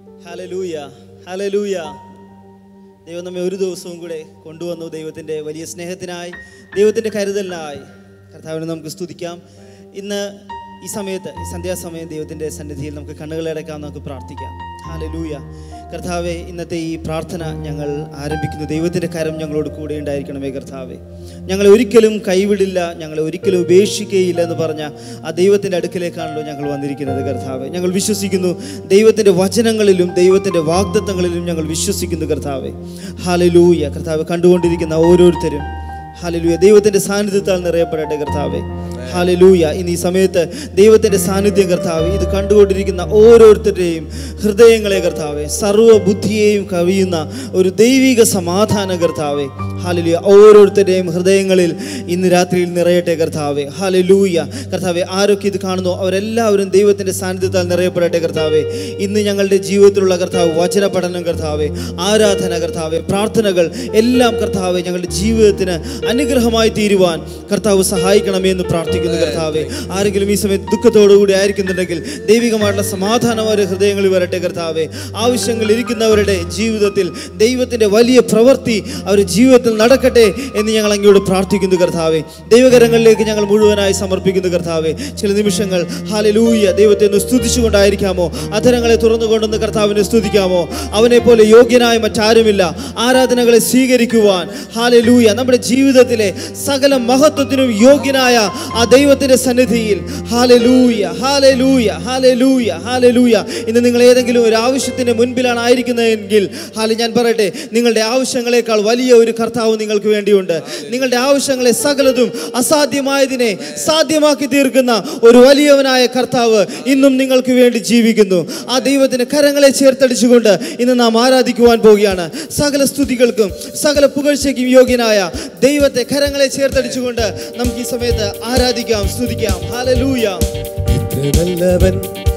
ഹലലൂയ ഹലലൂയ ദൈവം നമ്മെ ഒരു ദിവസവും കൂടെ കൊണ്ടുവന്നു ദൈവത്തിൻ്റെ വലിയ സ്നേഹത്തിനായി ദൈവത്തിൻ്റെ കരുതലിനായി കർത്താവിനെ നമുക്ക് സ്തുതിക്കാം ഇന്ന് ഈ സമയത്ത് ഈ സന്ധ്യാസമയം ദൈവത്തിൻ്റെ സന്നിധിയിൽ നമുക്ക് കണ്ണുകളടക്കാം നമുക്ക് പ്രാർത്ഥിക്കാം ഹാലലൂയ കർത്താവെ ഇന്നത്തെ ഈ പ്രാർത്ഥന ഞങ്ങൾ ആരംഭിക്കുന്നു ദൈവത്തിൻ്റെ കരം ഞങ്ങളോട് കൂടെ ഉണ്ടായിരിക്കണമേ കർത്താവെ ഞങ്ങളെ ഒരിക്കലും കൈവിടില്ല ഞങ്ങളെ ഒരിക്കലും ഉപേക്ഷിക്കുകയില്ല എന്ന് പറഞ്ഞ ആ ദൈവത്തിൻ്റെ അടുക്കിലേക്കാണല്ലോ ഞങ്ങൾ വന്നിരിക്കുന്നത് കർത്താവെ ഞങ്ങൾ വിശ്വസിക്കുന്നു ദൈവത്തിൻ്റെ വചനങ്ങളിലും ദൈവത്തിൻ്റെ വാഗ്ദത്തങ്ങളിലും ഞങ്ങൾ വിശ്വസിക്കുന്നു കർത്താവെ ഹാലലൂയ കർത്താവ് കണ്ടുകൊണ്ടിരിക്കുന്ന ഓരോരുത്തരും ഹാലലൂയ ദൈവത്തിൻ്റെ സാന്നിധ്യത്താൽ നിറയപ്പെടട്ടെ കർത്താവെ ഹാലലൂയ ഇന്ന് ഈ സമയത്ത് ദൈവത്തിൻ്റെ സാന്നിധ്യം കർത്താവ് ഇത് കണ്ടുകൊണ്ടിരിക്കുന്ന ഓരോരുത്തരുടെയും ഹൃദയങ്ങളെ കർത്താവെ സർവ്വ ബുദ്ധിയെയും കവിയുന്ന ഒരു ദൈവിക സമാധാന കർത്താവെ ഹാലലൂയ ഓരോരുത്തരുടെയും ഹൃദയങ്ങളിൽ ഇന്ന് രാത്രിയിൽ നിറയട്ടെ കർത്താവെ ഹാലലൂയ കർത്താവെ ആരൊക്കെ ഇത് കാണുന്നു അവരെല്ലാവരും ദൈവത്തിൻ്റെ സാന്നിധ്യത്താൽ നിറയപ്പെടട്ടെ കർത്താവെ ഇന്ന് ഞങ്ങളുടെ ജീവിതത്തിലുള്ള കർത്താവ് വചന പഠനം കർത്താവെ ആരാധന കർത്താവെ പ്രാർത്ഥനകൾ എല്ലാം കർത്താവെ ഞങ്ങളുടെ ജീവിതത്തിന് അനുഗ്രഹമായി തീരുവാൻ കർത്താവ് സഹായിക്കണമേ എന്ന് പ്രാർത്ഥിക്കുന്നു കർത്താവെ ആരെങ്കിലും ഈ സമയത്ത് ദുഃഖത്തോടുകൂടി ആയിരിക്കുന്നുണ്ടെങ്കിൽ ദൈവികമായിട്ടുള്ള സമാധാനം അവരുടെ ഹൃദയങ്ങളിൽ വരട്ടെ കർത്താവെ ആവശ്യങ്ങൾ ഇരിക്കുന്നവരുടെ ജീവിതത്തിൽ ദൈവത്തിൻ്റെ വലിയ പ്രവൃത്തി അവരുടെ ജീവിതത്തിൽ നടക്കട്ടെ എന്ന് ഞങ്ങൾ അങ്ങോട്ട് പ്രാർത്ഥിക്കുന്നു കർത്താവെ ദൈവകരങ്ങളിലേക്ക് ഞങ്ങൾ മുഴുവനായി സമർപ്പിക്കുന്നു കർത്താവെ ചില നിമിഷങ്ങൾ ഹാലലൂയ ദൈവത്തെ ഒന്ന് സ്തുതിച്ചുകൊണ്ടായിരിക്കാമോ അധരങ്ങളെ തുറന്നുകൊണ്ടൊന്ന് കർത്താവിനെ സ്തുതിക്കാമോ അവനെ പോലെ യോഗ്യനായ മറ്റാരുമില്ല ആരാധനകളെ സ്വീകരിക്കുവാൻ ഹാലലൂയ നമ്മുടെ ജീവിതത്തിലെ സകല മഹത്വത്തിനും യോഗ്യനായ ആ ദൈവത്തിന്റെ സന്നിധിയിൽ ഹാലലൂയ ഹാലലൂയ ഹാലലൂയ ഹാലലൂയ ഇന്ന് നിങ്ങൾ ഏതെങ്കിലും ഒരു ആവശ്യത്തിന് മുൻപിലാണ് ആയിരിക്കുന്നതെങ്കിൽ ഹാല ഞാൻ പറയട്ടെ നിങ്ങളുടെ ആവശ്യങ്ങളെക്കാൾ വലിയ ഒരു കർത്താവ് നിങ്ങൾക്ക് വേണ്ടിയുണ്ട് നിങ്ങളുടെ ആവശ്യങ്ങളെ സകലതും അസാധ്യമായതിനെ സാധ്യമാക്കി തീർക്കുന്ന ഒരു വലിയവനായ കർത്താവ് ഇന്നും നിങ്ങൾക്ക് വേണ്ടി ജീവിക്കുന്നു ആ ദൈവത്തിന് കരങ്ങളെ ചേർത്തടിച്ചുകൊണ്ട് ഇന്ന് നാം ആരാധിക്കുവാൻ പോവുകയാണ് സകല സ്തുതികൾക്കും സകല പുകഴ്ചയ്ക്കും യോഗ്യനായ ദൈവത്തെ കരങ്ങളെ ചേർത്തടിച്ചുകൊണ്ട് നമുക്ക് ഈ സമയത്ത് ആരാധിക്കാം സ്തുതിക്കാം ഹാലലൂയ എത്ര നല്ലവൻ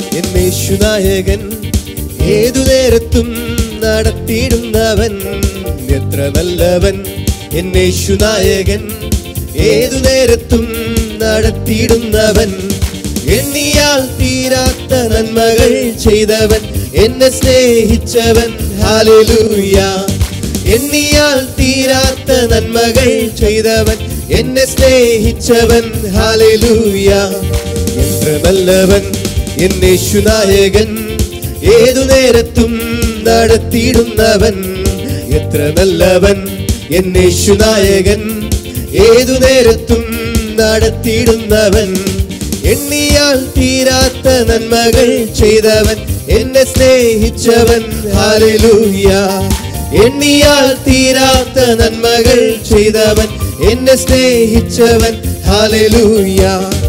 എന്നേശുനായകൻ ഏതു നേരത്തും നടത്തിയിടുന്നവൻ എത്ര നല്ലവൻ എന്നേശുനായകൻ ഏതു നേരത്തും നടത്തിയിടുന്നവൻ എണ്ണിയാൽ തീരാത്ത നന്മകൾ ചെയ്തവൻ എന്നെ സ്നേഹിച്ചവൻ ഹാലലൂയ എണ്ണിയാൽ തീരാത്ത നന്മകൾ ചെയ്തവൻ എന്നെ സ്നേഹിച്ചവൻ ഹാലലൂയ എത്ര നല്ലവൻ എന്നേശുനായകൻ ഏതു നേരത്തും നടത്തിയിടുന്നവൻ എത്ര നല്ലവൻ എന്നേശുനായകൻ ഏതു നേരത്തും നടത്തിയിടുന്നവൻ എണ്ണിയാൽ തീരാത്ത നന്മകൾ ചെയ്തവൻ എന്നെ സ്നേഹിച്ചവൻ ഹാലലൂയ എണ്ണിയാൽ തീരാത്ത നന്മകൾ ചെയ്തവൻ എന്നെ സ്നേഹിച്ചവൻ ഹാലലൂയ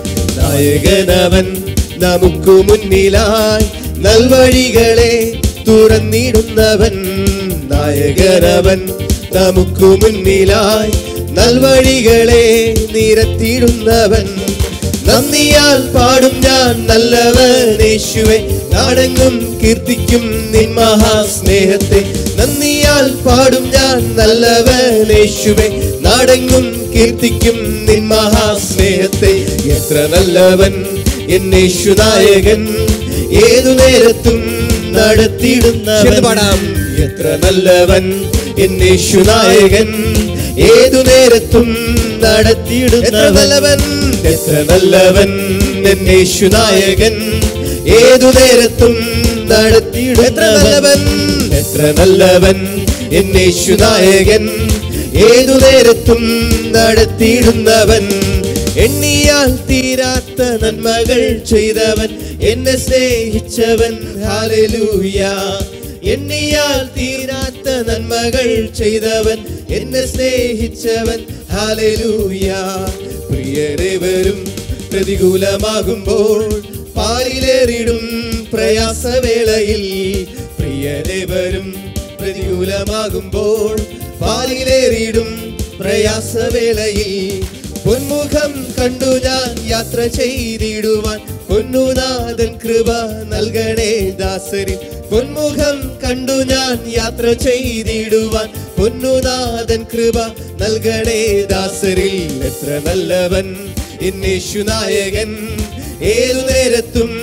നായകനവൻ നമുക്ക് മുന്നിലായി നൽവഴികളെ തുറന്നിടുന്നവൻ നായകനവൻ നമുക്ക് മുന്നിലായി നൽവഴികളെ നിരത്തിയിടുന്നവൻ നന്ദിയാൽ പാടും ഞാൻ നല്ലവൻ യേശുവെ നാടെങ്ങും കീർത്തിക്കും നിൻ മഹാസ്നേഹത്തെ നന്ദിയാൽ പാടും ഞാൻ നല്ലവൻ യേശുവെ നാടെങ്ങും കീർത്തിക്കും നിൻ മഹാസ്നേഹത്തെ എത്ര നല്ലവൻ എന്നേശു നായകൻ ഏതു നേരത്തും നടത്തിയിടുന്നവൻ പാടാം എത്ര നല്ലവൻ എന്നേശു നായകൻ ഏതു നേരത്തും നടത്തിയിടുന്നവൻ എത്ര നല്ലവൻ എന്നേശു നായകൻ ഏതു നേരത്തും നടത്തിയിടും എത്ര നല്ലവൻ എത്ര നല്ലവൻ എന്നേശു നായകൻ ഏതു നേരത്തും നടത്തിയിടുന്നവൻ എണ്ണിയാൽ തീരാത്ത നന്മകൾ ചെയ്തവൻ എന്നെ സ്നേഹിച്ചവൻ ഹാലലൂയ എണ്ണിയാൽ തീരാത്ത നന്മകൾ ചെയ്തവൻ എന്നെ സ്നേഹിച്ചവൻ ഹാലലൂയ പ്രിയരേവരും പ്രതികൂലമാകുമ്പോൾ പാലിലേറിടും പ്രയാസവേളയിൽ പ്രിയരേവരും പ്രതികൂലമാകുമ്പോൾ പാലിലേറിടും പ്രയാസവേളയിൽ പൊന്മുഖം കണ്ടു ഞാൻ യാത്ര ചെയ്തിടുവാൻ പൊന്നുനാഥൻ കൃപ നൽകണേ ദാസരി പൊന്മുഖം കണ്ടു ഞാൻ യാത്ര ചെയ്തിടുവാൻ പൊന്നുനാഥൻ കൃപ നൽകണേ ദാസരിൽ എത്ര നല്ലവൻ എന്നേശു നായകൻ ഏതു നേരത്തും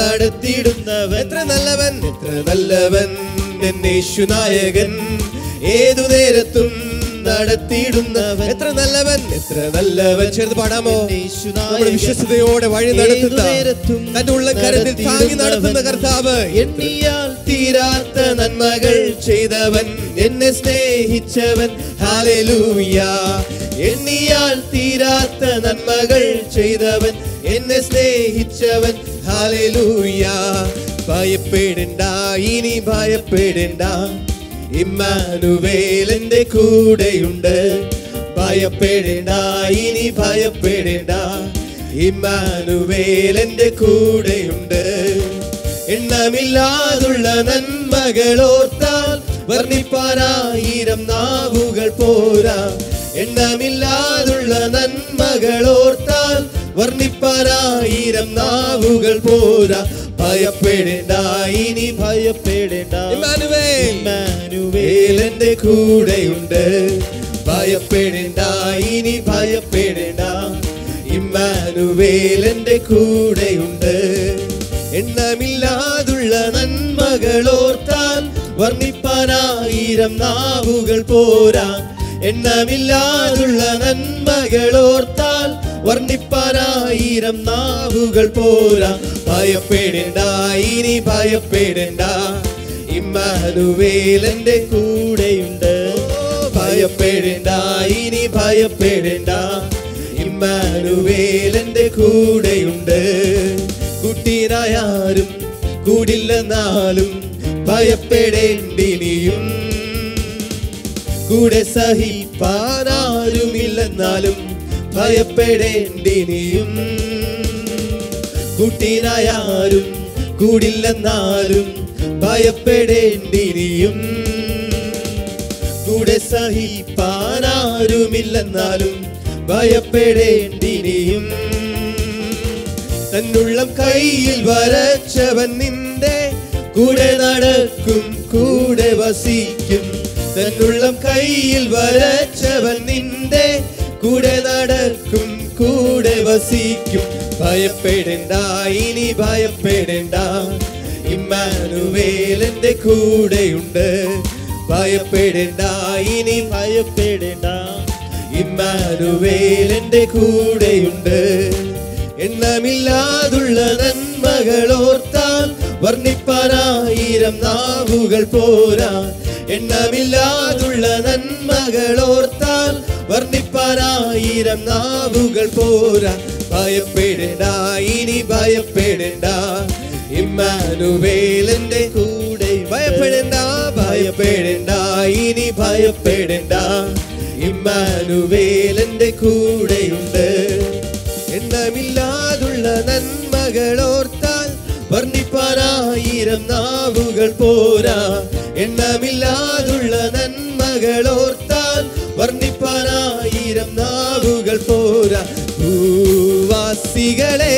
നടത്തിയിടുന്നവൻ എത്ര നല്ലവൻ എത്ര നല്ലവൻ എന്നേശു നായകൻ ഏതു നേരത്തും നടത്തിയിടുന്നവൻ എത്ര നല്ലവൻ എത്ര നല്ലവൻ ചേർന്ന് പാടാമോ നമ്മുടെ വിശ്വസതയോടെ വഴി നടത്തുന്ന തന്റെ ഉള്ള കരുത്തിൽ താങ്ങി നടത്തുന്ന കർത്താവ് എണ്ണിയാൽ തീരാത്ത നന്മകൾ ചെയ്തവൻ എന്നെ സ്നേഹിച്ചവൻ ഹാലലൂയ എണ്ണിയാൽ തീരാത്ത നന്മകൾ ചെയ്തവൻ എന്നെ സ്നേഹിച്ചവൻ ഹാലലൂയ ഭയപ്പെടണ്ട ഇനി ഭയപ്പെടണ്ട ഇമ്മാനുവേൽ എന്റെ കൂടെയുണ്ട് ഭയപ്പെടേണ്ട ഇനി ഭയപ്പെടേണ്ട ഇമ്മാനുവേൽ എന്റെ കൂടെയുണ്ട് എണ്ണമില്ലാതുള്ള നന്മകളോർത്താൽ വർണ്ണിപ്പാനായിരം നാവുകൾ പോരാ എണ്ണമില്ലാതുള്ള നന്മകളോർത്താൽ വർണ്ണിപ്പാനായിരം നാവുകൾ പോരാ ഭയപ്പെടേണ്ട ഇനി ഭയപ്പെടേണ്ട ഇമ്മാനുവേൽ എന്റെ കൂടെയുണ്ട് ഭയപ്പെടേണ്ട ഇനി ഭയപ്പെടേണ്ട ഇമ്മാനുവേൽ എന്റെ കൂടെയുണ്ട് എണ്ണമില്ലാതുള്ള നന്മകളോർത്താൽ വർണ്ണിപ്പാനായിരം നാവുകൾ പോരാ എണ്ണമില്ലാതുള്ള നന്മകളോർത്താൽ വർണ്ണിപ്പാനായിരം നാവുകൾ പോരാ ഭയപ്പെടേണ്ട ഇനി ഭയപ്പെടേണ്ട ഇമ്മാനുവേൽ എന്റെ കൂടെയുണ്ട് ഭയപ്പെടേണ്ട ഇനി ഭയപ്പെടേണ്ട ഇമ്മാനുവേൽ എന്റെ കൂടെയുണ്ട് കുട്ടീനായാരും കൂടില്ലെന്നാലും ഭയപ്പെടേണ്ടിനിയും കൂടെ സഹിപ്പാനാരുമില്ലെന്നാലും ഭയപ്പെടേണ്ടിനിയും കൂട്ടിനായാരും കൂടില്ലെന്നാലും ഭയപ്പെടേണ്ടിനിയും കൂടെ സഹിപ്പാനാരുമില്ലെന്നാലും ഭയപ്പെടേണ്ടിനിയും തന്നുള്ളം കയ്യിൽ വരച്ചവൻ നിന്റെ കൂടെ നടക്കും കൂടെ വസിക്കും തന്നുള്ളം കയ്യിൽ വരച്ചവൻ നിന്റെ കൂടെ നടക്കും കൂടെ വസിക്കും ഭയപ്പെടേണ്ട ഇനി ഭയപ്പെടേണ്ട ഇമ്മാനുവേൽ എന്റെ കൂടെയുണ്ട് ഭയപ്പെടേണ്ട ഇനി ഭയപ്പെടേണ്ട ഇമ്മാനുവേൽ എന്റെ കൂടെയുണ്ട് എണ്ണമില്ലാതുള്ള നന്മകളോർത്താൽ വർണ്ണിപ്പാനായിരം നാവുകൾ പോരാ എണ്ണമില്ലാതുള്ള നന്മകളോർത്താൽ വർണ്ണിപ്പാനായിരം നാവുകൾ പോരാ ഭയപ്പെടേണ്ട ഇനി ഭയപ്പെടേണ്ട ഇമ്മാനുവേൽ എന്റെ കൂടെ ഭയപ്പെടേണ്ട ഭയപ്പെടേണ്ട ഇനി ഭയപ്പെടേണ്ട ഇമ്മാനുവേൽ എന്റെ കൂടെയുണ്ട് എണ്ണമില്ലാതുള്ള നന്മകളോർത്താൽ വർണ്ണിപ്പാനായിരം നാവുകൾ പോരാ എണ്ണമില്ലാതുള്ള നന്മകളോർത്താൽ വർണ്ണിപ്പാനായിരം നാവുകൾ പോരാ ഭൂവാസികളെ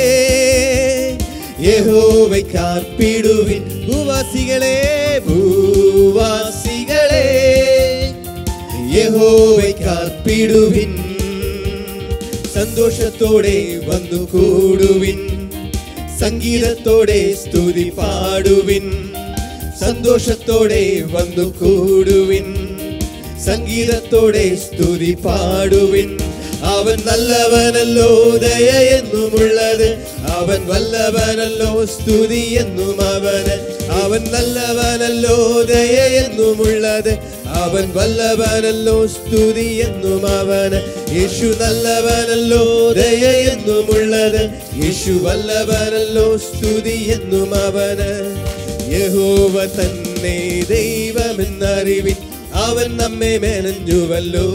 യഹോവയ്ക്കാർപ്പിടുവിൻ ഭൂവാസികളെ ഭൂവാസികളെ യഹോവയ്ക്കാർപ്പിടുവിൻ സന്തോഷത്തോടെ വന്നു കൂടുവിൻ സംഗീതത്തോടെ സ്തുതി പാടുവിൻ സന്തോഷത്തോടെ വന്നു കൂടുവിൻ സംഗീതത്തോടെ സ്തുതി പാടുവിൻ അവൻ നല്ലവനല്ലോ ദയ എന്നുമുള്ളത് അവൻ വല്ലവനല്ലോ സ്തുതി എന്നും അവന് അവൻ നല്ലവനല്ലോ ദയ എന്നുമുള്ളത് അവൻ വല്ലവനല്ലോ സ്തുതി എന്നും അവന് യേശു നല്ലവനല്ലോ ദയ എന്നുമുള്ളത് യേശു വല്ലവനല്ലോ സ്തുതി എന്നും അവന് യഹോവ തന്നെ ദൈവമെന്നറിവിൻ അവൻ നമ്മെ മെനഞ്ഞുവല്ലോ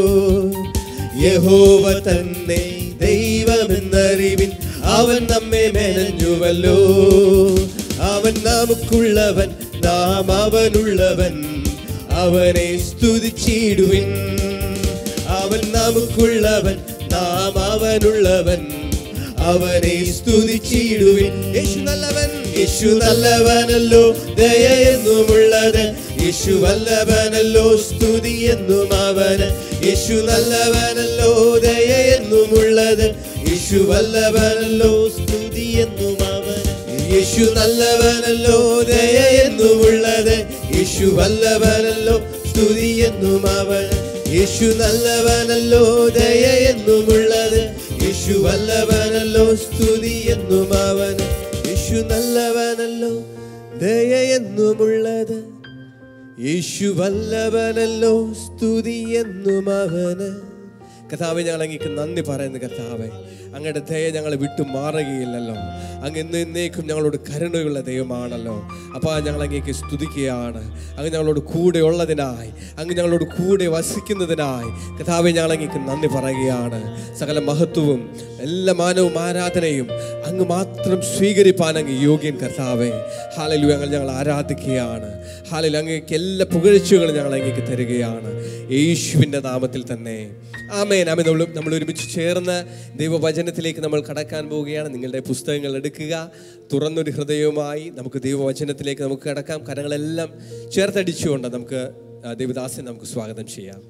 യഹോവ തന്നെ ദൈവമെന്നറിവിൻ അവൻ നമ്മെ മെനഞ്ഞുവല്ലോ അവൻ നമുക്കുള്ളവൻ നാം അവനുള്ളവൻ അവനെ സ്തുതിച്ചിടുവിൻ അവൻ നമുക്കുള്ളവൻ നാം അവനുള്ളവൻ അവനെ സ്തുതിച്ചിടുവിൻ യേശു നല്ലവൻ യേശു നല്ലവനല്ലോ ദയ എന്നുമുള്ളത് യേശു വല്ലവനല്ലോ സ്തുതി എന്നും അവന് യേശു നല്ലവനല്ലോ ദയ എന്നുമുള്ളത് യേശു വല്ലവനല്ലോ സ്തുതി എന്നും അവന് യേശു നല്ലവനല്ലോ ദയ എന്നുമുള്ളത് യേശു വല്ലവനല്ലോ സ്തുതി എന്നും അവൻ യേശു നല്ലവനല്ലോ ദയ എന്നുമുള്ളത് യേശു വല്ലവനല്ലോ സ്തുതി എന്നും അവൻ യേശു നല്ലവനല്ലോ ദയ എന്നുമുള്ളത് യേശു വല്ലവനല്ലോ സ്തുതി എന്നും അവന് കഥാവെ ഞങ്ങൾ അങ്ങേക്ക് നന്ദി പറയുന്നു കർത്താവെ അങ്ങയുടെ ദയ ഞങ്ങളെ വിട്ടു മാറുകയില്ലല്ലോ അങ്ങ് ഇന്ന് എന്നേക്കും ഞങ്ങളോട് കരുണയുള്ള ദൈവമാണല്ലോ അപ്പോൾ ഞങ്ങൾ അങ്ങേക്ക് സ്തുതിക്കുകയാണ് അങ്ങ് ഞങ്ങളോട് കൂടെ ഉള്ളതിനായി അങ്ങ് ഞങ്ങളോട് കൂടെ വസിക്കുന്നതിനായി കഥാവെ ഞങ്ങൾ അങ്ങേക്ക് നന്ദി പറയുകയാണ് സകല മഹത്വവും എല്ലാ മാനവും ആരാധനയും അങ്ങ് മാത്രം സ്വീകരിപ്പാൻ അങ്ങ് യോഗ്യൻ കർത്താവെ ഹാലലു ഞങ്ങൾ ഞങ്ങൾ ആരാധിക്കുകയാണ് ഹാലിൽ അങ്ങേക്ക് എല്ലാ പുകഴ്ചകളും ഞങ്ങൾ അങ്ങേക്ക് തരികയാണ് യേശുവിൻ്റെ നാമത്തിൽ തന്നെ ആമേൻ ആമേ നമ്മൾ നമ്മൾ ഒരുമിച്ച് ചേർന്ന് ദൈവവചനത്തിലേക്ക് നമ്മൾ കടക്കാൻ പോവുകയാണ് നിങ്ങളുടെ പുസ്തകങ്ങൾ എടുക്കുക തുറന്നൊരു ഹൃദയവുമായി നമുക്ക് ദൈവവചനത്തിലേക്ക് നമുക്ക് കടക്കാം കരങ്ങളെല്ലാം ചേർത്തടിച്ചുകൊണ്ട് നമുക്ക് ആ, ദൈവദാസനെ നമുക്ക് സ്വാഗതം ചെയ്യാം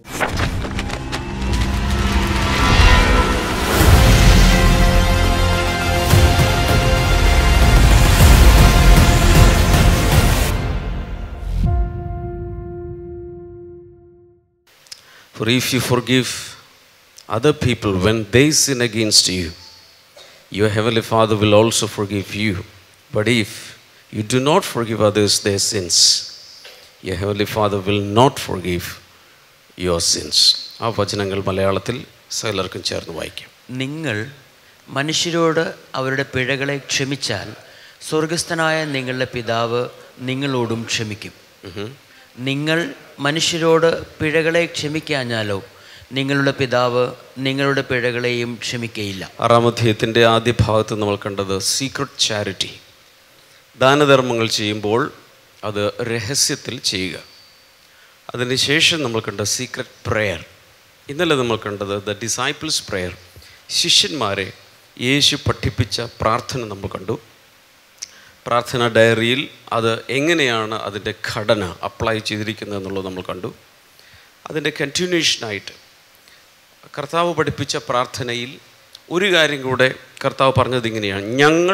For if you forgive other people when they sin against you, your heavenly Father will also forgive you. But if you do not forgive others their sins, your heavenly Father will not forgive your sins. ആ വചനങ്ങൾ മലയാളത്തിൽ സകലർക്കും ചേർന്ന് വായിക്കാം നിങ്ങൾ മനുഷ്യരോട് അവരുടെ പിഴകളെ ക്ഷമിച്ചാൽ സ്വർഗസ്ഥനായ നിങ്ങളുടെ പിതാവ് നിങ്ങളോടും ക്ഷമിക്കും നിങ്ങൾ മനുഷ്യരോട് പിഴകളെ ക്ഷമിക്കാഞ്ഞാലോ നിങ്ങളുടെ പിതാവ് നിങ്ങളുടെ പിഴകളെയും ക്ഷമിക്കയില്ല ആറാം അധ്യായത്തിൻ്റെ ആദ്യ ഭാഗത്ത് നമ്മൾ കണ്ടത് സീക്രട്ട് ചാരിറ്റി ദാനധർമ്മങ്ങൾ ചെയ്യുമ്പോൾ അത് രഹസ്യത്തിൽ ചെയ്യുക അതിനുശേഷം നമ്മൾ കണ്ട സീക്രട്ട് പ്രെയർ ഇന്നലെ നമ്മൾ കണ്ടത് ദ ഡിസൈപ്പിൾസ് പ്രെയർ ശിഷ്യന്മാരെ യേശു പഠിപ്പിച്ച പ്രാർത്ഥന നമ്മൾ കണ്ടു പ്രാർത്ഥന ഡയറിയിൽ അത് എങ്ങനെയാണ് അതിൻ്റെ ഘടന അപ്ലൈ ചെയ്തിരിക്കുന്നത് എന്നുള്ളത് നമ്മൾ കണ്ടു അതിൻ്റെ കണ്ടിന്യൂഷനായിട്ട് കർത്താവ് പഠിപ്പിച്ച പ്രാർത്ഥനയിൽ ഒരു കാര്യം കൂടെ കർത്താവ് പറഞ്ഞത് ഇങ്ങനെയാണ് ഞങ്ങൾ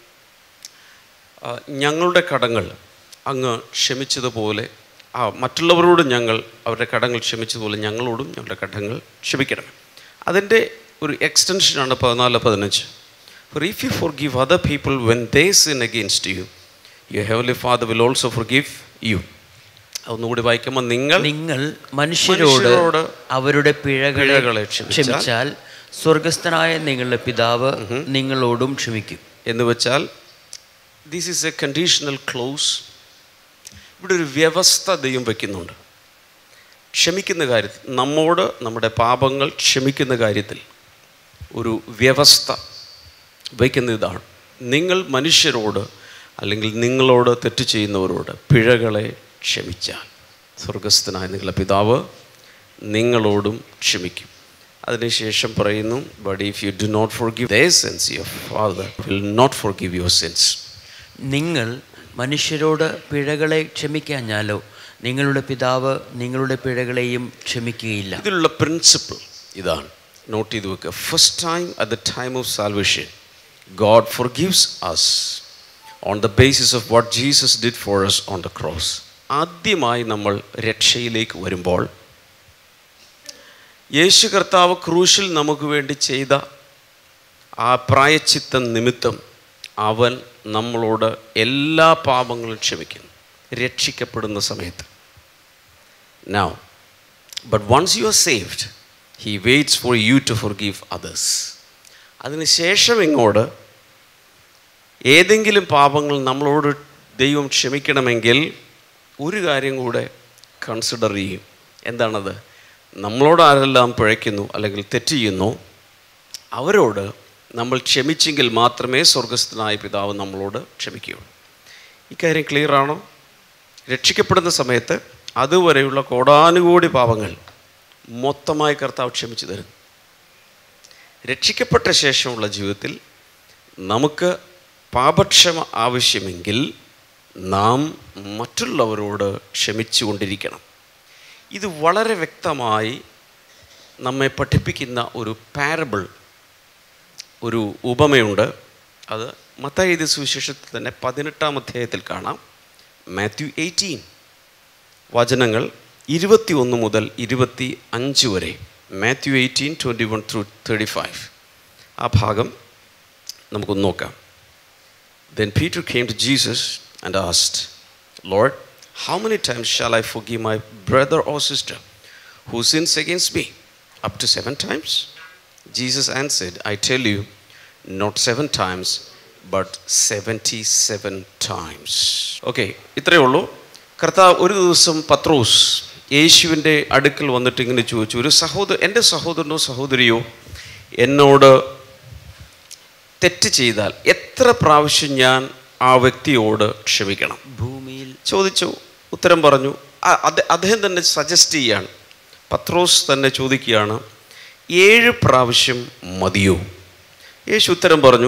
ആ, ഞങ്ങളുടെ കടങ്ങൾ അങ്ങ് ക്ഷമിച്ചതുപോലെ ആ മറ്റുള്ളവരോട് ഞങ്ങൾ അവരുടെ കടങ്ങൾ ക്ഷമിച്ചതുപോലെ ഞങ്ങളോടും ഞങ്ങളുടെ കടങ്ങൾ ക്ഷമിക്കണം അതിൻ്റെ ഒരു എക്സ്റ്റൻഷനാണ് പതിനാല് പതിനഞ്ച് for if you forgive other people when they sin against you you heavenly father will also forgive you ഒന്നുകൂടി വായിക്കുമ്പോൾ നിങ്ങൾ നിങ്ങൾ മനുഷ്യരോട് മനുഷ്യരോട് അവരുടെ പിഴകളെ പിഴകളെ ക്ഷമിച്ചാൽ ക്ഷമിച്ചാൽ സ്വർഗസ്ഥനായ നിങ്ങളുടെ പിതാവ് നിങ്ങളോടും ക്ഷമിക്കും എന്ന് വെച്ചാൽ this is a conditional clause ഇവിടെ ഒരു വ്യവസ്ഥ ദൈവം വയ്ക്കുന്നുണ്ട് ക്ഷമിക്കുന്ന കാര്യത്തിൽ നമ്മോട് നമ്മുടെ പാപങ്ങൾ ക്ഷമിക്കുന്ന കാര്യത്തിൽ ഒരു വ്യവസ്ഥ വയ്ക്കുന്ന ഇതാണ് നിങ്ങൾ മനുഷ്യരോട് അല്ലെങ്കിൽ നിങ്ങളോട് തെറ്റ് ചെയ്യുന്നവരോട് പിഴകളെ ക്ഷമിച്ചാൽ സ്വർഗസ്ഥനായ നിങ്ങളുടെ പിതാവ് നിങ്ങളോടും ക്ഷമിക്കും അതിനുശേഷം പറയുന്നു but if you do not forgive their sins your father will not forgive your sins നിങ്ങൾ മനുഷ്യരോട് പിഴകളെ ക്ഷമിക്കാഞ്ഞാലോ നിങ്ങളുടെ പിതാവ് നിങ്ങളുടെ പിഴകളെയും ക്ഷമിക്കുകയില്ല ഇതിലുള്ള പ്രിൻസിപ്പിൾ ഇതാണ് നോട്ട് ചെയ്ത് വെക്കുക first time at the time of salvation God forgives us on the basis of what Jesus did for us on the cross ആദ്യമായി നമ്മൾ രക്ഷയിലേക്ക് വരുമ്പോൾ യേശു കർത്താവ് ക്രൂശിൽ നമുക്ക് വേണ്ടി ചെയ്ത ആ പ്രായച്ചിത്ത നിമിത്തം അവൻ നമ്മളോട് എല്ലാ പാപങ്ങളും ക്ഷമിക്കുന്നു രക്ഷിക്കപ്പെടുന്ന സമയത്ത് Now, but once you are saved, He waits for you to forgive others. അതിനുശേഷം ഇങ്ങോട്ട് ഏതെങ്കിലും പാപങ്ങൾ നമ്മളോട് ദൈവം ക്ഷമിക്കണമെങ്കിൽ ഒരു കാര്യം കൂടെ കൺസിഡർ ചെയ്യും എന്താണത് നമ്മളോട് ആരെല്ലാം പിഴയ്ക്കുന്നു അല്ലെങ്കിൽ തെറ്റ് ചെയ്യുന്നു അവരോട് നമ്മൾ ക്ഷമിച്ചെങ്കിൽ മാത്രമേ സ്വർഗസ്ഥനായ പിതാവ് നമ്മളോട് ക്ഷമിക്കുകയുള്ളൂ ഇക്കാര്യം ക്ലിയർ ആണോ രക്ഷിക്കപ്പെടുന്ന സമയത്ത് അതുവരെയുള്ള കോടാനുകോടി പാപങ്ങൾ മൊത്തമായി കർത്താവ് ക്ഷമിച്ചു തരും രക്ഷിക്കപ്പെട്ട ശേഷമുള്ള ജീവിതത്തിൽ നമുക്ക് പാപക്ഷമ ആവശ്യമെങ്കിൽ നാം മറ്റുള്ളവരോട് ക്ഷമിച്ചുകൊണ്ടിരിക്കണം ഇത് വളരെ വ്യക്തമായി നമ്മെ പഠിപ്പിക്കുന്ന ഒരു പാരബിൾ ഒരു ഉപമയുണ്ട് അത് മത്തായി എഴുതിയ സുവിശേഷത്തിൽ തന്നെ പതിനെട്ടാം അധ്യായത്തിൽ കാണാം മാത്യു എയ്റ്റീൻ വചനങ്ങൾ ഇരുപത്തി ഒന്ന് മുതൽ ഇരുപത്തി അഞ്ച് വരെ Matthew eighteen twenty one through thirty five ആ ഭാഗം നമുക്കൊന്ന് നോക്കാം Then Peter came to Jesus and asked, Lord, how many times shall I forgive my brother or sister who sins against me? Up to seven times? Jesus answered, I tell you, not seven times, but 77 times. Okay ഇത്രയേ ഉള്ളൂ കർത്താവ് ഒരു ദിവസം പത്രോസ് യേശുവിൻ്റെ അടുക്കൽ വന്നിട്ട് ഇങ്ങനെ ചോദിച്ചു ഒരു സഹോദര എൻ്റെ സഹോദരനോ സഹോദരിയോ എന്നോട് തെറ്റ് ചെയ്താൽ എത്ര പ്രാവശ്യം ഞാൻ ആ വ്യക്തിയോട് ക്ഷമിക്കണം ഭൂമിയിൽ ചോദിച്ചു ഉത്തരം പറഞ്ഞു ആ- അദ്ദേ- അദ്ദേഹം തന്നെ സജസ്റ്റ് ചെയ്യാണ് പത്രോസ് തന്നെ ചോദിക്കുകയാണ് ഏഴ് പ്രാവശ്യം മതിയോ യേശു ഉത്തരം പറഞ്ഞു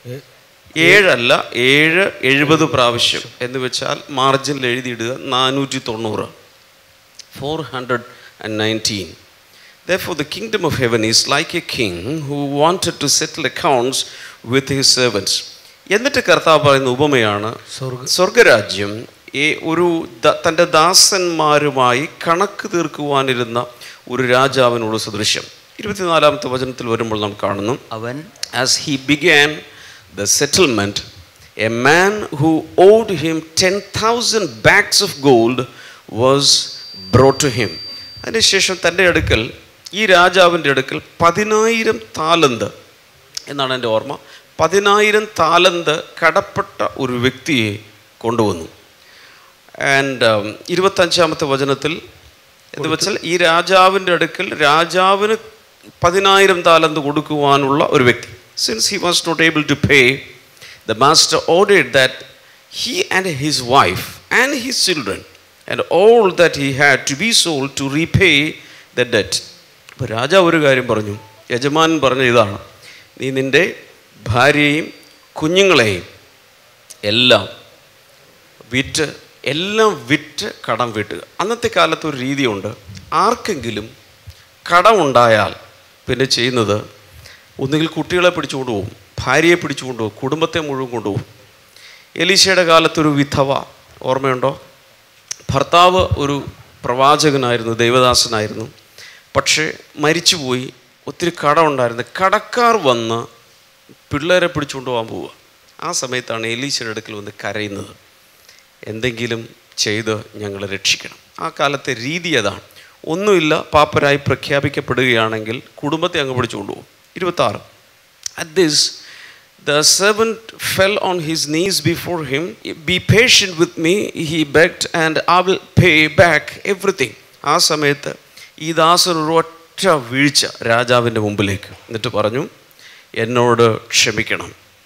ഏഴല്ല ഏഴ് എഴുപത് പ്രാവശ്യം എന്ന് വെച്ചാൽ മാർജിനിൽ എഴുതിയിടുക നാനൂറ്റി തൊണ്ണൂറ് four hundred and nineteen Therefore, the kingdom of heaven is like a king who wanted to settle accounts with his servants. എന്നിട്ട് കർത്താവ് പറയുന്ന ഉപമയാണ് സ്വർഗരാജ്യം ഈ ഒരു ദ- തൻ്റെ ദാസന്മാരുമായി കണക്ക് തീർക്കുവാനിരുന്ന ഒരു രാജാവിനോട് സദൃശ്യം ഇരുപത്തിനാലാമത്തെ വചനത്തിൽ വരുമ്പോൾ നാം കാണുന്നു അവൻ as he began the settlement, a man who owed him 10,000 bags of gold was brought to him. അതിനുശേഷം തൻ്റെ അടുക്കൽ ഈ രാജാവിൻ്റെ അടുക്കൽ പതിനായിരം താലന്ത് എന്നാണ് എൻ്റെ ഓർമ്മ പതിനായിരം താലന്ത് കടപ്പെട്ട ഒരു വ്യക്തിയെ കൊണ്ടുവന്നു ആൻഡ് ഇരുപത്തഞ്ചാമത്തെ വചനത്തിൽ എന്ന് വെച്ചാൽ ഈ രാജാവിൻ്റെ അടുക്കൽ രാജാവിന് പതിനായിരം താലന്ത് കൊടുക്കുവാനുള്ള ഒരു വ്യക്തി since he was not able to pay the master ordered that he and his wife and his children and all that he had to be sold to repay the debt അപ്പോൾ രാജാവ് ഒരു കാര്യം പറഞ്ഞു യജമാനൻ പറഞ്ഞ ഇതാണ് നീ നിൻ്റെ ഭാര്യയെയും കുഞ്ഞുങ്ങളെയും എല്ലാം വിറ്റ് എല്ലാം വിറ്റ് കടം വീട്ടുക അന്നത്തെ കാലത്ത് ഒരു രീതിയുണ്ട് ആർക്കെങ്കിലും കടമുണ്ടായാൽ പിന്നെ ചെയ്യുന്നത് ഒന്നുകിൽ കുട്ടികളെ പിടിച്ചുകൊണ്ട് പോകും ഭാര്യയെ പിടിച്ചുകൊണ്ട് പോകും കുടുംബത്തെ മുഴുവൻ കൊണ്ടുപോകും എലീശയുടെ കാലത്തൊരു വിധവ ഓർമ്മയുണ്ടോ ഭർത്താവ് ഒരു പ്രവാചകനായിരുന്നു ദൈവദാസനായിരുന്നു പക്ഷേ മരിച്ചുപോയി ഒത്തിരി കടമുണ്ടായിരുന്നു കടക്കാർ വന്ന് പിള്ളേരെ പിടിച്ചുകൊണ്ട് പോകാൻ പോവുക ആ സമയത്താണ് എലീശയുടെ അടുക്കൽ വന്ന് കരയുന്നത് എന്തെങ്കിലും ചെയ്ത് ഞങ്ങളെ രക്ഷിക്കണം ആ കാലത്തെ രീതി അതാണ് ഒന്നുമില്ല പാപ്പരായി പ്രഖ്യാപിക്കപ്പെടുകയാണെങ്കിൽ കുടുംബത്തെ അങ്ങ് പിടിച്ചുകൊണ്ട് പോകും ഇരുപത്താറ് at this The servant fell on his knees before him. Be patient with me, he begged, and I will pay back everything. ആ സമയത്ത് ഈ ദാസൻ ഒരു ഒറ്റ വീഴ്ച രാജാവിൻ്റെ മുമ്പിലേക്ക് എന്നിട്ട് പറഞ്ഞു എന്നോട് ക്ഷമിക്കണം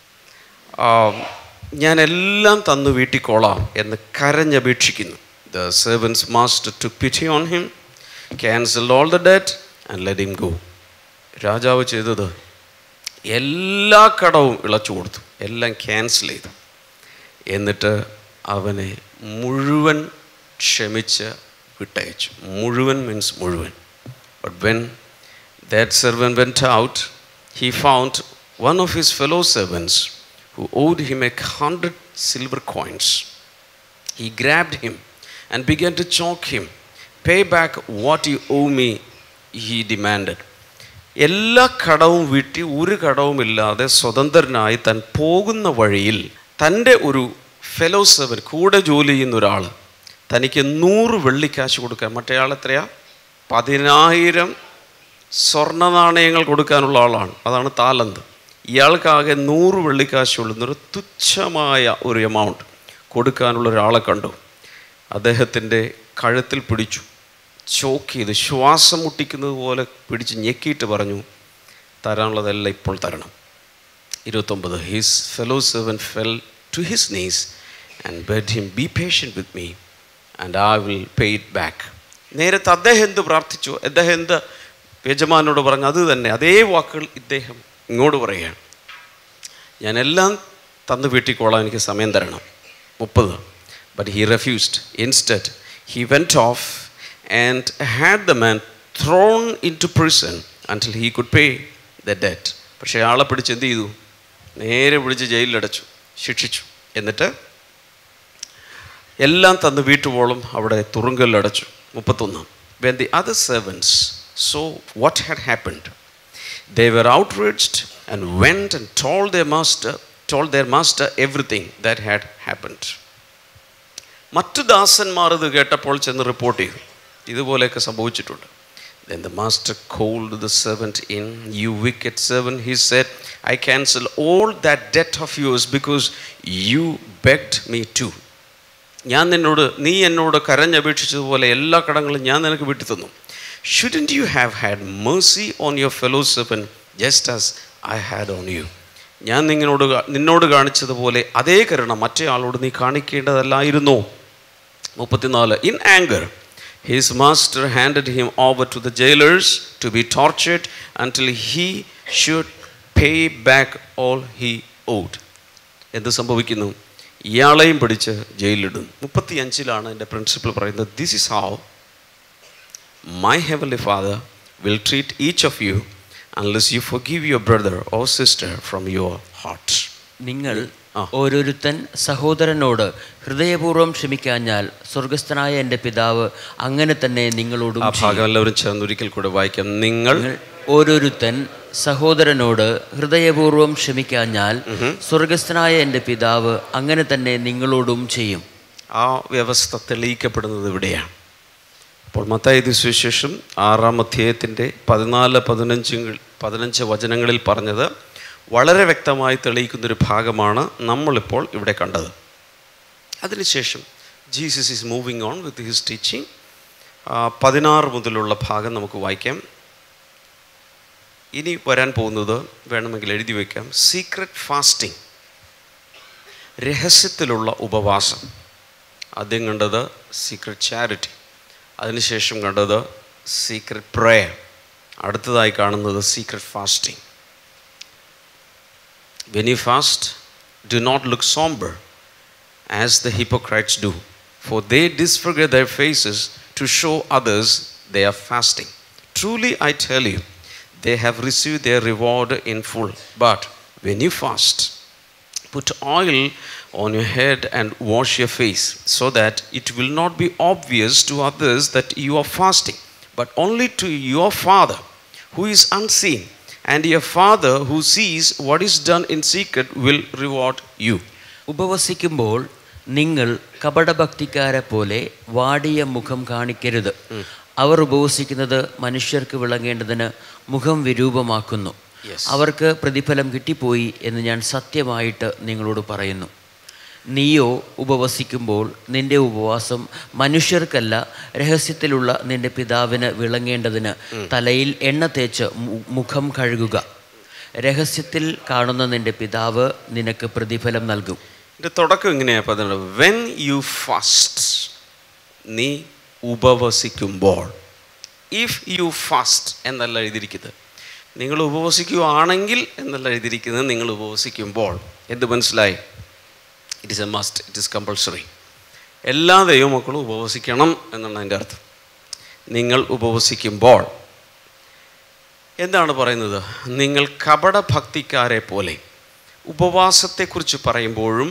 ആ, ഞാൻ എല്ലാം തന്നു വീട്ടിക്കോളാം എന്ന് കരഞ്ഞപേക്ഷിക്കുന്നു the servant's master to pity on him cancel all the debt and let him go രാജാവ് ചെയ്തത് എല്ലാ കടവും ഇളച്ചു കൊടുത്തു എല്ലാം ക്യാൻസൽ ചെയ്തു എന്നിട്ട് അവനെ മുഴുവൻ ക്ഷമിച്ച് വിട്ടയച്ചു മുഴുവൻ മീൻസ് മുഴുവൻ but when that servant went out he found one of his fellow servants who owed him a hundred silver coins He grabbed him and began to choke him. Pay back what you owe me, he demanded. എല്ലാ കടവും വീട്ടി ഒരു കടവുമില്ലാതെ സ്വതന്ത്രനായി താൻ പോകുന്ന വഴിയിൽ തൻ്റെ ഒരു ഫെലോ സെവൻ കൂടെ ജോലി ചെയ്യുന്ന ഒരാൾ തനിക്ക് നൂറ് വെള്ളിക്കാശ് കൊടുക്കാൻ മറ്റേയാൾ എത്രയാ പതിനായിരം സ്വർണ്ണ നാണയങ്ങൾ കൊടുക്കാനുള്ള ആളാണ് അതാണ് താലന്ത് ഇയാൾക്കാകെ നൂറ് വെള്ളിക്കാശുള്ളൊരു തുച്ഛമായ ഒരു എമൗണ്ട് കൊടുക്കാനുള്ള ഒരാളെ കണ്ടു അദ്ദേഹത്തിൻ്റെ കഴുത്തിൽ പിടിച്ചു ചോക്ക് ചെയ്ത് ശ്വാസം മുട്ടിക്കുന്നത് പോലെ പിടിച്ച് ഞെക്കിയിട്ട് പറഞ്ഞു തരാനുള്ളതെല്ലാം ഇപ്പോൾ തരണം ഇരുപത്തൊമ്പത് his fellow servant fell to his knees and begged him be patient with me and I will pay it back നേരത്തെ അദ്ദേഹം എന്ത് പ്രാർത്ഥിച്ചു അദ്ദേഹം എന്ത് യജമാനോട് പറഞ്ഞു അത് തന്നെ അതേ വാക്കുകൾ ഇദ്ദേഹം ഇങ്ങോട്ട് പറയുകയാണ് ഞാനെല്ലാം തന്നു വീട്ടിക്കോളാൻ എനിക്ക് സമയം തരണം മുപ്പത് but he refused instead he went off and had the man thrown into prison until he could pay the debt പക്ഷേ ആളെ പിടിച്ച് എന്ത് ചെയ്തു നേരെ പിടിച്ച് ജയിലിലടച്ചു ശിക്ഷിച്ചു എന്നിട്ട് എല്ലാം തന്ന് വീട്ടുപോളും അവിടെ തുറുങ്കലിലടച്ചു മുപ്പത്തൊന്ന് when the other servants saw what had happened they were outraged and went and told their master told their master everything that had happened മറ്റു ദാസന്മാർ ഇത് കേട്ടപ്പോൾ ചെന്ന് റിപ്പോർട്ട് ചെയ്തു ഇതുപോലെയൊക്കെ സംഭവിച്ചിട്ടുണ്ട് Then the master called the servant in. You wicked servant, he said, I cancel all that debt of yours because you begged me to. ഞാൻ നിന്നോട് നീ എന്നോട് കരഞ്ഞപേക്ഷിച്ചതുപോലെ എല്ലാ കടങ്ങളും ഞാൻ നിനക്ക് വിട്ടു തന്നു shouldn't you have had mercy on your fellow servant just as I had on you ഞാൻ നിങ്ങളോട് കാ- നിന്നോട് കാണിച്ചതുപോലെ അതേ കരുണ മറ്റേ ആളോട് നീ കാണിക്കേണ്ടതല്ലായിരുന്നോ മുപ്പത്തിനാല് in anger his master handed him over to the jailers to be tortured until he should pay back all he owed എന്ത് സംഭവിക്കുന്നു ഇയാളെയും പിടിച്ച് ജയിലിലിടും മുപ്പത്തി അഞ്ചിലാണ് എൻ്റെ പ്രിൻസിപ്പൽ പറയുന്നത് this is how my heavenly father will treat each of you unless you forgive your brother or sister from your heart നിങ്ങൾ ആ. ഓരോരുത്തൻ സഹോദരനോട് ഹൃദയപൂർവ്വം ക്ഷമിക്കാഞ്ഞാൽ സ്വർഗസ്ഥനായ എൻ്റെ പിതാവ് അങ്ങനെ തന്നെ നിങ്ങളോടും ആ ചെയ്യും. ഭാഗം എല്ലാവരും ചേർന്ന് ഒരിക്കൽ കൂടെ വായിക്കാം നിങ്ങൾ നിങ്ങൾ ഓരോരുത്തൻ സഹോദരനോട് ഹൃദയപൂർവ്വം ക്ഷമിക്കാഞ്ഞാൽ സ്വർഗസ്ഥനായ എൻ്റെ പിതാവ് അങ്ങനെ തന്നെ നിങ്ങളോടും ചെയ്യും ആ വ്യവസ്ഥ തെളിയിക്കപ്പെടുന്നത് ഇവിടെയാണ് അപ്പോൾ മത്തായത് സുവിശേഷം ആറാം അധ്യായത്തിൻ്റെ പതിനാല് പതിനഞ്ച് പതിനഞ്ച് വചനങ്ങളിൽ പറഞ്ഞത് വളരെ വ്യക്തമായി തെളിയിക്കുന്നൊരു ഭാഗമാണ് നമ്മളിപ്പോൾ ഇവിടെ കണ്ടത് അതിനുശേഷം Jesus is moving on with his teaching പതിനാറ് മുതലുള്ള ഭാഗം നമുക്ക് വായിക്കാം ഇനി വരാൻ പോകുന്നത് വേണമെങ്കിൽ എഴുതി വയ്ക്കാം സീക്രട്ട് ഫാസ്റ്റിംഗ് രഹസ്യത്തിലുള്ള ഉപവാസം ആദ്യം കണ്ടത് സീക്രട്ട് ചാരിറ്റി അതിനുശേഷം കണ്ടത് സീക്രട്ട് പ്രേയർ അടുത്തതായി കാണുന്നത് secret fasting when you fast do not look somber as the hypocrites do for they disfigure their faces to show others they are fasting truly I tell you they have received their reward in full. But when you fast, put oil on your head and wash your face, so that it will not be obvious to others that you are fasting, but only to your Father who is unseen. And your Father who sees what is done in secret will reward you. ഉപവസിക്കുമ്പോൾ നിങ്ങൾ കപടഭക്തിക്കാരെ പോലെ വാടിയ മുഖം കാണിക്കരുത് അവർ ഉപവസിക്കുന്നത് മനുഷ്യർക്ക് വിളങ്ങേണ്ടതിന് മുഖം വിരൂപമാക്കുന്നു Yes. അവർക്ക് പ്രതിഫലം കിട്ടിപ്പോയി എന്ന് ഞാൻ സത്യമായിട്ട് നിങ്ങളോട് പറയുന്നു നീയോ ഉപവസിക്കുമ്പോൾ നിന്റെ ഉപവാസം മനുഷ്യർക്കല്ല രഹസ്യത്തിലുള്ള നിന്റെ പിതാവിന് വിളങ്ങേണ്ടതിന് തലയിൽ എണ്ണ തേച്ച് മു- മുഖം കഴുകുക രഹസ്യത്തിൽ കാണുന്ന നിന്റെ പിതാവ് നിനക്ക് പ്രതിഫലം നൽകും ഇതിൻ്റെ തുടക്കം ഇങ്ങനെയാണ് പറയുന്നത് വെൻ യു ഫാസ്റ്റ് നീ ഉപവസിക്കുമ്പോൾ ഇഫ് യു ഫാസ്റ്റ് എന്നല്ല എഴുതിയിരിക്കുന്നത് നിങ്ങൾ ഉപവസിക്കുകയാണെങ്കിൽ എന്നല്ല എഴുതിയിരിക്കുന്നത് നിങ്ങൾ ഉപവസിക്കുമ്പോൾ എന്ത് മനസ്സിലായി it is a must it is compulsory എല്ലാ ദൈവമക്കളും ഉപവസിക്കണം എന്നാണ് അതിൻ്റെ അർത്ഥം നിങ്ങൾ ഉപവസിക്കുമ്പോൾ എന്താണ് പറയുന്നത് നിങ്ങൾ കപടഭക്തിക്കാരെ പോലെ ഉപവാസത്തെക്കുറിച്ച് പറയുമ്പോഴും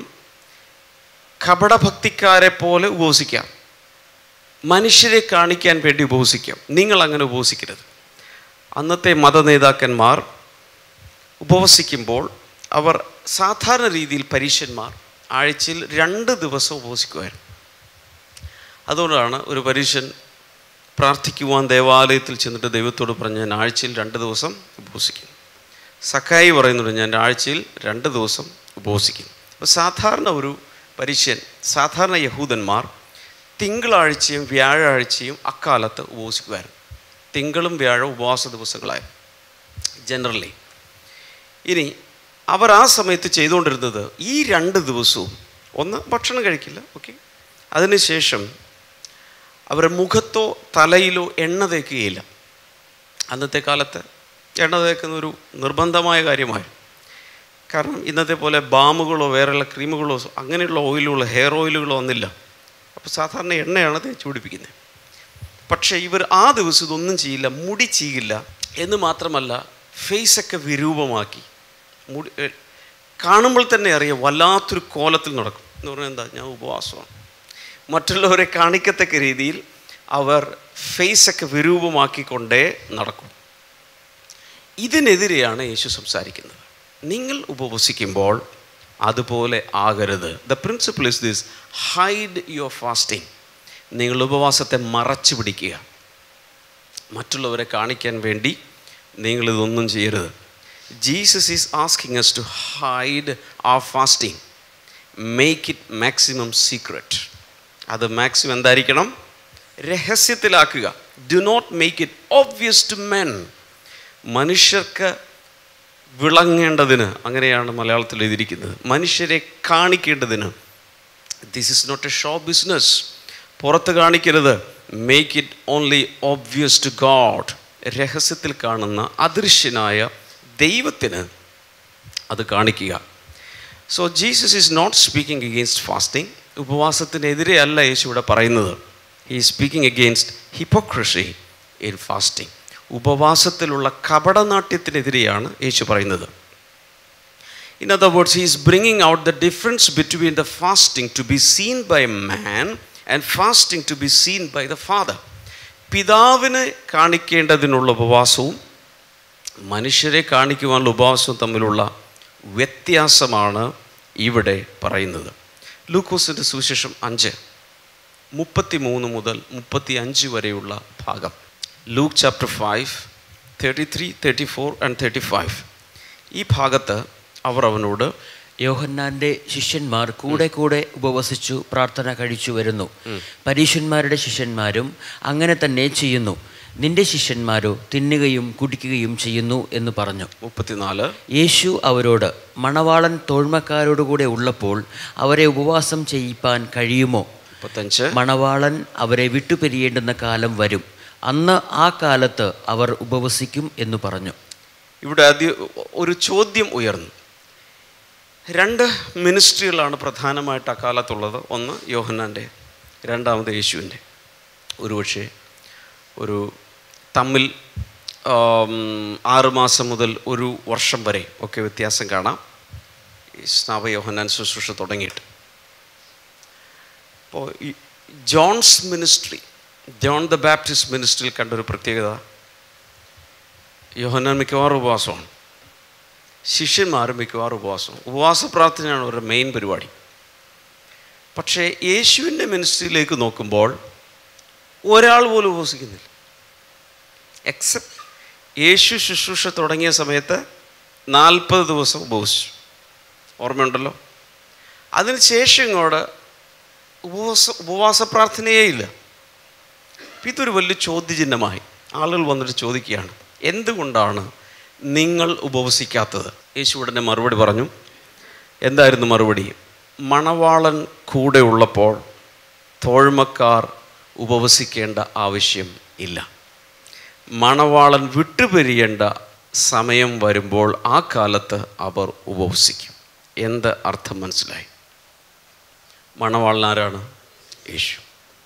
കപടഭക്തിക്കാരെ പോലെ ഉപവസിക്കാം മനുഷ്യരെ കാണിക്കാൻ വേണ്ടി ഉപവസിക്കാം നിങ്ങൾ അങ്ങനെ ഉപവസിക്കരുത് അന്നത്തെ മതനേതാക്കന്മാർ ഉപവസിക്കുമ്പോൾ അവർ സാധാരണ രീതിയിൽ പരീക്ഷന്മാർ ആഴ്ചയിൽ രണ്ട് ദിവസം ഉപവസിക്കുമായിരുന്നു അതുകൊണ്ടാണ് ഒരു പരീക്ഷൻ പ്രാർത്ഥിക്കുവാൻ ദേവാലയത്തിൽ ചെന്നിട്ട് ദൈവത്തോട് പറഞ്ഞ് ഞാൻ ആഴ്ചയിൽ രണ്ട് ദിവസം ഉപവസിക്കും സക്കായി പറയുന്നുണ്ട് ഞാൻ ആഴ്ചയിൽ രണ്ട് ദിവസം ഉപവസിക്കും അപ്പോൾ സാധാരണ ഒരു പരീക്ഷൻ സാധാരണ യഹൂദന്മാർ തിങ്കളാഴ്ചയും വ്യാഴാഴ്ചയും അക്കാലത്ത് ഉപവസിക്കുമായിരുന്നു തിങ്കളും വ്യാഴവും ഉപവാസ ദിവസങ്ങളായിരുന്നു ജനറലി ഇനി അവർ ആ സമയത്ത് ചെയ്തുകൊണ്ടിരുന്നത് ഈ രണ്ട് ദിവസവും ഒന്ന് ഭക്ഷണം കഴിക്കില്ല ഓക്കെ അതിനുശേഷം അവർ മുഖത്തോ തലയിലോ എണ്ണ തേക്കുകയില്ല അന്നത്തെ കാലത്ത് എണ്ണ തേക്കുന്ന ഒരു നിർബന്ധമായ കാര്യമായി കാരണം ഇന്നത്തെ പോലെ ബാമുകളോ വേറെയുള്ള ക്രീമുകളോ അങ്ങനെയുള്ള ഓയിലുകളോ ഹെയർ ഓയിലുകളോ ഒന്നില്ല അപ്പോൾ സാധാരണ എണ്ണയാണ് തേച്ച് പിടിപ്പിക്കുന്നത് പക്ഷേ ഇവർ ആ ദിവസം ഇതൊന്നും ചെയ്യില്ല മുടി ചെയ്യില്ല എന്ന് മാത്രമല്ല ഫേസൊക്കെ വിരൂപമാക്കി മുടി കാണുമ്പോൾ തന്നെ അറിയാം വല്ലാത്തൊരു കോലത്തിൽ നടക്കും എന്ന് പറഞ്ഞാൽ എന്താ ഞാൻ ഉപവാസമാണ് മറ്റുള്ളവരെ കാണിക്കത്തക്ക രീതിയിൽ അവർ ഫേസൊക്കെ വിരൂപമാക്കിക്കൊണ്ടേ നടക്കും ഇതിനെതിരെയാണ് യേശു സംസാരിക്കുന്നത് നിങ്ങൾ ഉപവസിക്കുമ്പോൾ അതുപോലെ ആകരുത് the principle is this hide your fasting നിങ്ങൾ ഉപവാസത്തെ മറച്ചു പിടിക്കുക മറ്റുള്ളവരെ കാണിക്കാൻ വേണ്ടി നിങ്ങളിതൊന്നും ചെയ്യരുത് Jesus is asking us to hide ആ fasting make it maximum secret അത് മാക്സിമം എന്തായിരിക്കണം രഹസ്യത്തിലാക്കുക do not make it obvious to men മനുഷ്യർക്ക് വിളങ്ങേണ്ടതിന് അങ്ങനെയാണ് മലയാളത്തിൽ എഴുതിയിരിക്കുന്നത് മനുഷ്യരെ കാണിക്കേണ്ടതിന് this is not a show business പുറത്ത് കാണിക്കരുത് make it only obvious to God രഹസ്യത്തിൽ കാണുന്ന അദൃശ്യനായ ദൈവത്തിന് അത് കാണിക്കുക so Jesus is not speaking against fasting ഉപവാസത്തിനെതിരെ അല്ല യേശു ഇവിടെ പറയുന്നത് he speaking against hypocrisy in fasting ഉപവാസത്തിലുള്ള കപടനാട്യത്തിനെതിരെയാണ് യേശു പറയുന്നത് In other words, he is bringing out the difference between the fasting to be seen by man and fasting to be seen by the Father. പിതാവിനെ കാണിക്കേണ്ടതിനുള്ള ഉപവാസവും മനുഷ്യരെ കാണിക്കുവാനുള്ള ഉപവാസവും തമ്മിലുള്ള വ്യത്യാസമാണ് ഇവിടെ പറയുന്നത് ലൂക്കോസിൻ്റെ സുവിശേഷം അഞ്ച് മുപ്പത്തി മൂന്ന് മുതൽ മുപ്പത്തി അഞ്ച് വരെയുള്ള ഭാഗം Luke chapter five thirty three thirty four and thirty five ഈ ഭാഗത്ത് അവർ അവനോട് യോഹന്നാന്റെ ശിഷ്യന്മാർ കൂടെ കൂടെ ഉപവസിച്ചു പ്രാർത്ഥന കഴിച്ചു വരുന്നു പരീശന്മാരുടെ ശിഷ്യന്മാരും അങ്ങനെ തന്നെ ചെയ്യുന്നു നിന്റെ ശിഷ്യന്മാരോ തിന്നുകയും കുടിക്കുകയും ചെയ്യുന്നു എന്ന് പറഞ്ഞു മുപ്പത്തിനാല് യേശു അവരോട് മണവാളൻ തോഴ്മക്കാരോടുകൂടെ ഉള്ളപ്പോൾ അവരെ ഉപവാസം ചെയ്യിപ്പാൻ കഴിയുമോ മുപ്പത്തഞ്ച് മണവാളൻ അവരെ വിട്ടുപിരിയേണ്ടുന്ന കാലം വരും അന്ന് ആ കാലത്ത് അവർ ഉപവസിക്കും എന്ന് പറഞ്ഞു ഇവിടെ ആദ്യം ഒരു ചോദ്യം ഉയർന്നു രണ്ട് മിനിസ്ട്രികളാണ് പ്രധാനമായിട്ട് അക്കാലത്തുള്ളത് ഒന്ന് യോഹന്നാൻ്റെ രണ്ടാമത് യേശുവിൻ്റെ ഒരുപക്ഷെ ഒരു തമ്മിൽ ആം, ആറ് മാസം മുതൽ ഒരു വർഷം വരെ ഒക്കെ വ്യത്യാസം കാണാം ഈ സ്നാപ യോഹന്നാൻ ശുശ്രൂഷ തുടങ്ങിയിട്ട് അപ്പോൾ ഈ John's ministry John the Baptist മിനിസ്ട്രിയിൽ കണ്ടൊരു പ്രത്യേകത യോഹന്നാൻ മിക്കവാറും ഉപവാസമാണ് ശിഷ്യന്മാരും മിക്കവാറും ഉപവാസം ഉപവാസ പ്രാർത്ഥനയാണ് അവരുടെ മെയിൻ പരിപാടി പക്ഷേ യേശുവിൻ്റെ മിനിസ്ട്രിയിലേക്ക് നോക്കുമ്പോൾ ഒരാൾ പോലും ഉപവസിക്കുന്നില്ല എക്സെപ്റ്റ് യേശു ശുശ്രൂഷ തുടങ്ങിയ സമയത്ത് നാൽപ്പത് ദിവസം ഉപവസിച്ചു ഓർമ്മയുണ്ടല്ലോ അതിനുശേഷം ഇങ്ങോട്ട് ഉപവാസ ഉപവാസ പ്രാർത്ഥനയേ ഇല്ല അപ്പം ഇതൊരു വലിയ ചോദ്യചിഹ്നമായി ആളുകൾ വന്നിട്ട് ചോദിക്കുകയാണ് എന്തുകൊണ്ടാണ് നിങ്ങൾ ഉപവസിക്കാത്തത് യേശു ഉടനെ മറുപടി പറഞ്ഞു എന്തായിരുന്നു മറുപടി മണവാളൻ കൂടെ ഉള്ളപ്പോൾ തോഴ്മക്കാർ ഉപവസിക്കേണ്ട ആവശ്യം ഇല്ല മണവാളൻ വിട്ടുപിരിയേണ്ട സമയം വരുമ്പോൾ ആ കാലത്ത് അവർ ഉപവസിക്കും എന്ത് അർത്ഥം മനസ്സിലായി മണവാളൻ ആരാണ് യേശു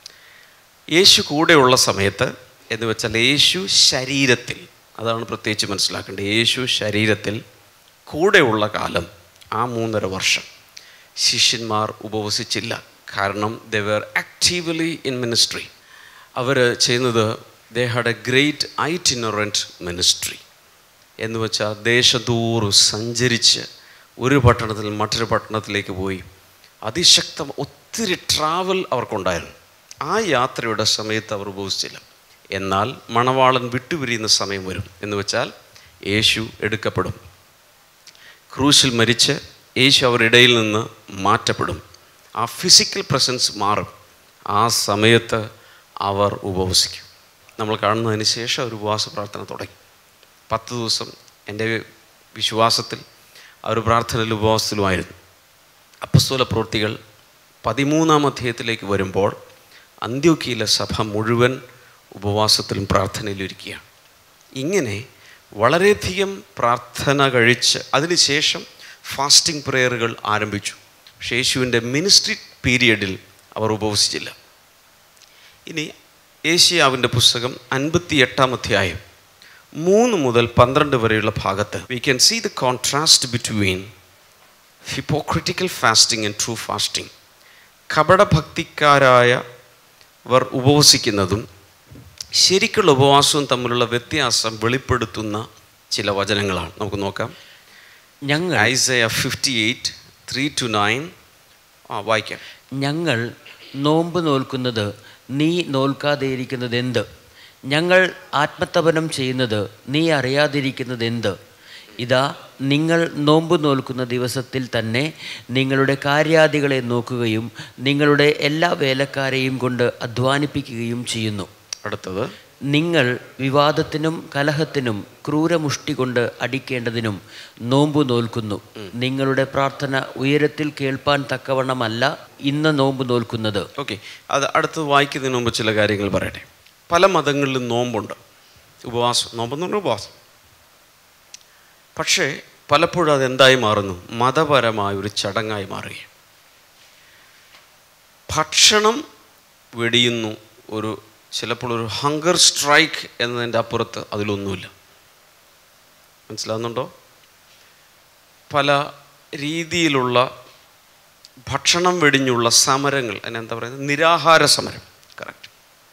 യേശു കൂടെയുള്ള സമയത്ത് എന്ന് വെച്ചാൽ യേശു ശരീരത്തിൽ അതാണ് പ്രത്യേകിച്ച് മനസ്സിലാക്കേണ്ടത് യേശു ശരീരത്തിൽ കൂടെയുള്ള കാലം ആ മൂന്നര വർഷം ശിഷ്യന്മാർ ഉപവസിച്ചില്ല കാരണം they were actively in ministry അവർ ചെയ്യുന്നത് they had a great itinerant ministry എന്ന് വെച്ചാൽ ദേശദൂറ് സഞ്ചരിച്ച് ഒരു പട്ടണത്തിൽ മറ്റൊരു പട്ടണത്തിലേക്ക് പോയി അതിശക്തം ഒത്തിരി ട്രാവൽ അവർക്കുണ്ടായിരുന്നു ആ യാത്രയുടെ സമയത്ത് അവർ ഉപവസിച്ചില്ല എന്നാൽ മണവാളൻ വിട്ടുപിരിയുന്ന സമയം വരും എന്ന് വെച്ചാൽ യേശു എടുക്കപ്പെടും ക്രൂശിൽ മരിച്ച് യേശു അവരുടെ ഇടയിൽ നിന്ന് മാറ്റപ്പെടും ആ ഫിസിക്കൽ പ്രസൻസ് മാറും ആ സമയത്ത് അവർ ഉപവസിക്കും നമ്മൾ കാണുന്നതിന് ശേഷം ഒരു ഉപവാസ പ്രാർത്ഥന തുടങ്ങി പത്ത് ദിവസം എൻ്റെ വിശ്വാസത്തിൽ ആ ഒരു പ്രാർത്ഥനയിൽ ഉപവാസത്തിലുമായിരുന്നു അപ്പസ്തോല പ്രവൃത്തികൾ പതിമൂന്നാം അധ്യായത്തിലേക്ക് വരുമ്പോൾ അന്ത്യോക്കിയിലെ സഭ മുഴുവൻ ഉപവാസത്തിലും പ്രാർത്ഥനയിലും ഇരിക്കുകയാണ് ഇങ്ങനെ വളരെയധികം പ്രാർത്ഥന കഴിച്ച് അതിനുശേഷം ഫാസ്റ്റിംഗ് പ്രെയറുകൾ ആരംഭിച്ചു പക്ഷേ യേശുവിൻ്റെ മിനിസ്ട്രി പീരിയഡിൽ അവർ ഉപവസിച്ചില്ല ഇനി ഏഷ്യാവിൻ്റെ പുസ്തകം അൻപത്തി എട്ടാം അധ്യായം മൂന്ന് മുതൽ പന്ത്രണ്ട് വരെയുള്ള ഭാഗത്ത് we can see the contrast between hypocritical fasting and true fasting കപടഭക്തിക്കാരായവർ ഉപവസിക്കുന്നതും ശരിക്കുള്ള ഉപവാസവും തമ്മിലുള്ള വ്യത്യാസം വെളിപ്പെടുത്തുന്ന ചില വചനങ്ങളാണ് നമുക്ക് നോക്കാം ഞങ്ങൾ Isaiah fifty eight three to nine ആ വായിക്കാം ഞങ്ങൾ നോമ്പ് നോൽക്കുന്നത് നീ നോൽക്കാതെയിരിക്കുന്നത് എന്ത് ഞങ്ങൾ ആത്മതപനം ചെയ്യുന്നത് നീ അറിയാതിരിക്കുന്നത് എന്ത് ഇതാ നിങ്ങൾ നോമ്പ് നോൽക്കുന്ന ദിവസത്തിൽ തന്നെ നിങ്ങളുടെ കാര്യാദികളെ നോക്കുകയും നിങ്ങളുടെ എല്ലാ വേലക്കാരെയും കൊണ്ട് അധ്വാനിപ്പിക്കുകയും ചെയ്യുന്നു അടുത്തത് നിങ്ങൾ വിവാദത്തിനും കലഹത്തിനും ക്രൂരമുഷ്ടി കൊണ്ട് അടിക്കേണ്ടതിനും നോമ്പ് നോൽക്കുന്നു നിങ്ങളുടെ പ്രാർത്ഥന ഉയരത്തിൽ കേൾപ്പാൻ തക്കവണ്ണമല്ല ഇന്ന് നോമ്പ് നോൽക്കുന്നത് ഓക്കെ അത് അടുത്തത് വായിക്കുന്നതിന് മുമ്പ് ചില കാര്യങ്ങൾ പറയട്ടെ പല മതങ്ങളിലും നോമ്പുണ്ട് ഉപവാസം നോമ്പെന്ന് പറഞ്ഞാൽ ഉപവാസം പക്ഷേ പലപ്പോഴും അത് എന്തായി മാറുന്നു മതപരമായ ഒരു ചടങ്ങായി മാറുകയാണ് ഭക്ഷണം വെടിയുന്നു ഒരു ചിലപ്പോൾ ഒരു ഹങ്കർ സ്ട്രൈക്ക് എന്നതിൻ്റെ അപ്പുറത്ത് അതിലൊന്നുമില്ല മനസ്സിലാകുന്നുണ്ടോ പല രീതിയിലുള്ള ഭക്ഷണം വെടിഞ്ഞുള്ള സമരങ്ങൾ അതിനെന്താ പറയുന്നത് നിരാഹാര സമരം കറക്റ്റ്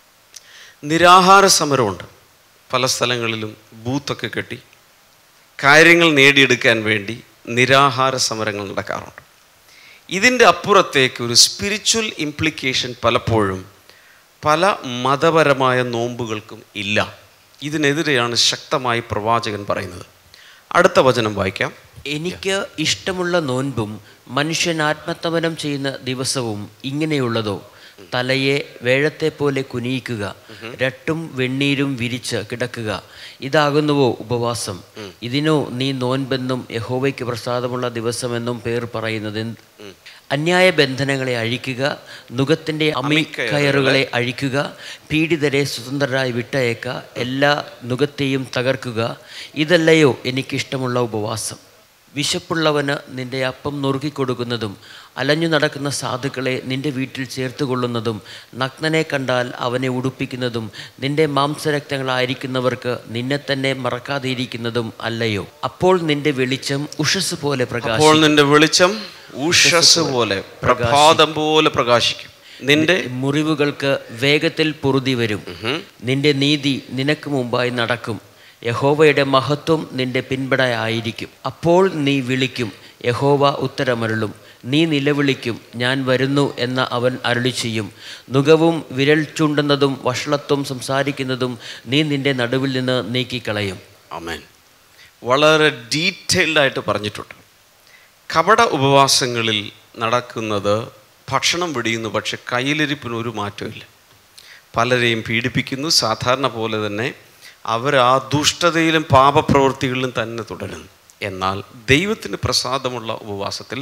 നിരാഹാര സമരമുണ്ട് പല സ്ഥലങ്ങളിലും ബൂത്തൊക്കെ കെട്ടി കാര്യങ്ങൾ നേടിയെടുക്കാൻ വേണ്ടി നിരാഹാര സമരങ്ങൾ നടക്കാറുണ്ട് ഇതിൻ്റെ അപ്പുറത്തേക്ക് ഒരു സ്പിരിച്വൽ ഇംപ്ലിക്കേഷൻ പലപ്പോഴും പല മതപരമായ നോമ്പുകൾക്കും ഇല്ല ഇതിനെതിരെയാണ് ശക്തമായി പ്രവാചകൻ പറയുന്നത് അടുത്ത വചനം വായിക്കാം എനിക്ക് ഇഷ്ടമുള്ള നോൻപും മനുഷ്യൻ ആത്മത്തമനം ചെയ്യുന്ന ദിവസവും ഇങ്ങനെയുള്ളതോ തലയെ വേഴത്തെ പോലെ കുനിയിക്കുക രട്ടും വെണ്ണീരും വിരിച്ച് കിടക്കുക ഇതാകുന്നുവോ ഉപവാസം ഇതിനോ നീ നോൻപെന്നും യഹോവയ്ക്ക് പ്രസാദമുള്ള ദിവസമെന്നും പേർ പറയുന്നത് എന്ത്? അന്യായ ബന്ധനങ്ങളെ അഴിക്കുക നുഖത്തിൻ്റെ അമിക്കയറുകളെ അഴിക്കുക പീഡിതരെ സ്വതന്ത്രരായി വിട്ടയക്ക എല്ലാ നുഖത്തെയും തകർക്കുക ഇതല്ലയോ എനിക്കിഷ്ടമുള്ള ഉപവാസം വിശപ്പുള്ളവന് നിന്റെ അപ്പം നുറുക്കിക്കൊടുക്കുന്നതും അലഞ്ഞു നടക്കുന്ന സാധുക്കളെ നിന്റെ വീട്ടിൽ ചേർത്തുകൊള്ളുന്നതും നഗ്നനെ കണ്ടാൽ അവനെ ഉടുപ്പിക്കുന്നതും നിന്റെ മാംസരക്തങ്ങളായിരിക്കുന്നവർക്ക് നിന്നെ തന്നെ മറക്കാതെയിരിക്കുന്നതും അല്ലയോ അപ്പോൾ നിന്റെ വെളിച്ചം ഉഷസ് പോലെ അപ്പോൾ പ്രകാശിക്കും നിന്റെ വെളിച്ചം ഉഷസ് പോലെ പ്രഭാതം പോലെ പ്രകാശിക്കും നിന്റെ മുറിവുകൾക്ക് വേഗത്തിൽ പൊറുതി വരും നിന്റെ നീതി നിനക്ക് മുമ്പായി നടക്കും യഹോവയുടെ മഹത്വം നിന്റെ പിൻപടയായിരിക്കും അപ്പോൾ നീ വിളിക്കും യഹോവ ഉത്തരമരുളും നീ നിലവിളിക്കും ഞാൻ വരുന്നു എന്ന അവൻ അരുളി ചെയ്യും നുകവും വിരൽ ചൂണ്ടുന്നതും വഷളത്വം സംസാരിക്കുന്നതും നീ നിന്റെ നടുവിൽ നിന്ന് നീക്കിക്കളയും അമേൻ വളരെ ഡീറ്റെയിൽഡ് ആയിട്ട് പറഞ്ഞിട്ടുണ്ട് കപട ഉപവാസങ്ങളിൽ നടക്കുന്നത് ഭക്ഷണം വെടിയുന്നു പക്ഷെ കയ്യിലിരിപ്പിന് ഒരു മാറ്റമില്ല പലരെയും പീഡിപ്പിക്കുന്നു സാധാരണ പോലെ തന്നെ അവർ ആ ദുഷ്ടതയിലും പാപപ്രവൃത്തികളിലും തന്നെ തുടരുന്നു എന്നാൽ ദൈവത്തിന് പ്രസാദമുള്ള ഉപവാസത്തിൽ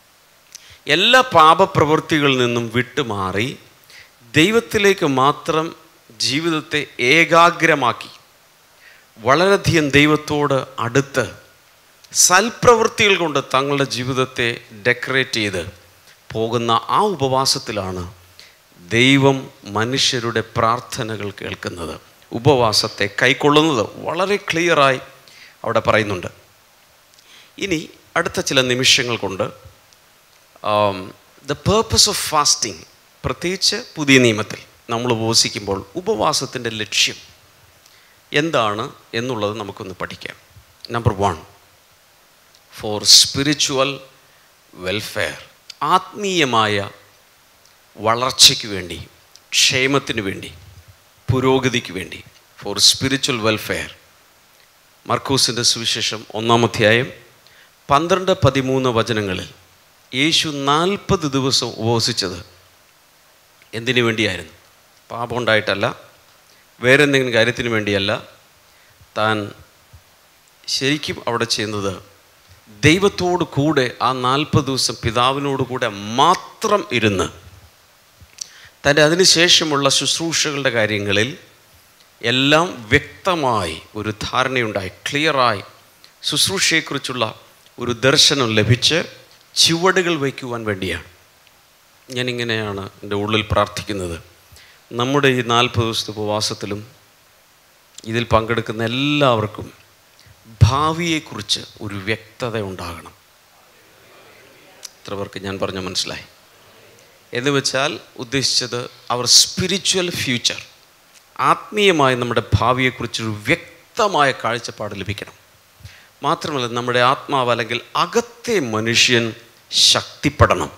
എല്ലാ പാപപ്രവൃത്തികളിൽ നിന്നും വിട്ടുമാറി ദൈവത്തിലേക്ക് മാത്രം ജീവിതത്തെ ഏകാഗ്രമാക്കി വളരെയധികം ദൈവത്തോട് അടുത്ത് സൽപ്രവൃത്തികൾ കൊണ്ട് തങ്ങളുടെ ജീവിതത്തെ ഡെക്കറേറ്റ് ചെയ്ത് പോകുന്ന ആ ഉപവാസത്തിലാണ് ദൈവം മനുഷ്യരുടെ പ്രാർത്ഥനകൾ കേൾക്കുന്നത് ഉപവാസത്തെ കൈക്കൊള്ളുന്നത് വളരെ ക്ലിയറായി അവിടെ പറയുന്നുണ്ട് ഇനി അടുത്ത ചില നിമിഷങ്ങൾ കൊണ്ട് ദ പേർപ്പസ് ഓഫ് ഫാസ്റ്റിംഗ് പ്രത്യേകിച്ച് പുതിയ നിയമത്തിൽ നമ്മൾ ഉപവസിക്കുമ്പോൾ ഉപവാസത്തിൻ്റെ ലക്ഷ്യം എന്താണ് എന്നുള്ളത് നമുക്കൊന്ന് പഠിക്കാം number one for spiritual welfare ആത്മീയമായ വളർച്ചയ്ക്ക് വേണ്ടി ക്ഷേമത്തിന് വേണ്ടി പുരോഗതിക്ക് വേണ്ടി ഫോർ സ്പിരിച്വൽ വെൽഫെയർ മർക്കൂസിൻ്റെ സുവിശേഷം ഒന്നാം അധ്യായം പന്ത്രണ്ട് പതിമൂന്ന് വചനങ്ങളിൽ യേശു നാൽപ്പത് ദിവസം ഉപവസിച്ചത് എന്തിനു വേണ്ടിയായിരുന്നു പാപം ഉണ്ടായിട്ടല്ല വേറെ എന്തെങ്കിലും കാര്യത്തിന് വേണ്ടിയല്ല താൻ ശരിക്കും അവിടെ ചെയ്യുന്നത് ദൈവത്തോട് കൂടെ ആ നാൽപ്പത് ദിവസം പിതാവിനോട് കൂടെ മാത്രം ഇരുന്ന് തൻ്റെ അതിനുശേഷമുള്ള ശുശ്രൂഷകളുടെ കാര്യങ്ങളിൽ എല്ലാം വ്യക്തമായി ഒരു ധാരണയുണ്ടായി ക്ലിയറായി ശുശ്രൂഷയെക്കുറിച്ചുള്ള ഒരു ദർശനം ലഭിച്ച് ചുവടുകൾ വയ്ക്കുവാൻ വേണ്ടിയാണ് ഞാനിങ്ങനെയാണ് എൻ്റെ ഉള്ളിൽ പ്രാർത്ഥിക്കുന്നത് നമ്മുടെ ഈ നാൽപ്പത് ദിവസത്തെ ഉപവാസത്തിലും ഇതിൽ പങ്കെടുക്കുന്ന എല്ലാവർക്കും ഭാവിയെക്കുറിച്ച് ഒരു വ്യക്തത ഉണ്ടാകണം എത്ര പേർക്ക് ഞാൻ പറഞ്ഞ മനസ്സിലായി എന്ന് വെച്ചാൽ ഉദ്ദേശിച്ചത് അവർ സ്പിരിച്വൽ ഫ്യൂച്ചർ ആത്മീയമായ നമ്മുടെ ഭാവിയെക്കുറിച്ചൊരു വ്യക്തമായ കാഴ്ചപ്പാട് ലഭിക്കണം മാത്രമല്ല നമ്മുടെ ആത്മാവ് അല്ലെങ്കിൽ അകത്തെ മനുഷ്യൻ ശക്തിപ്പെടണം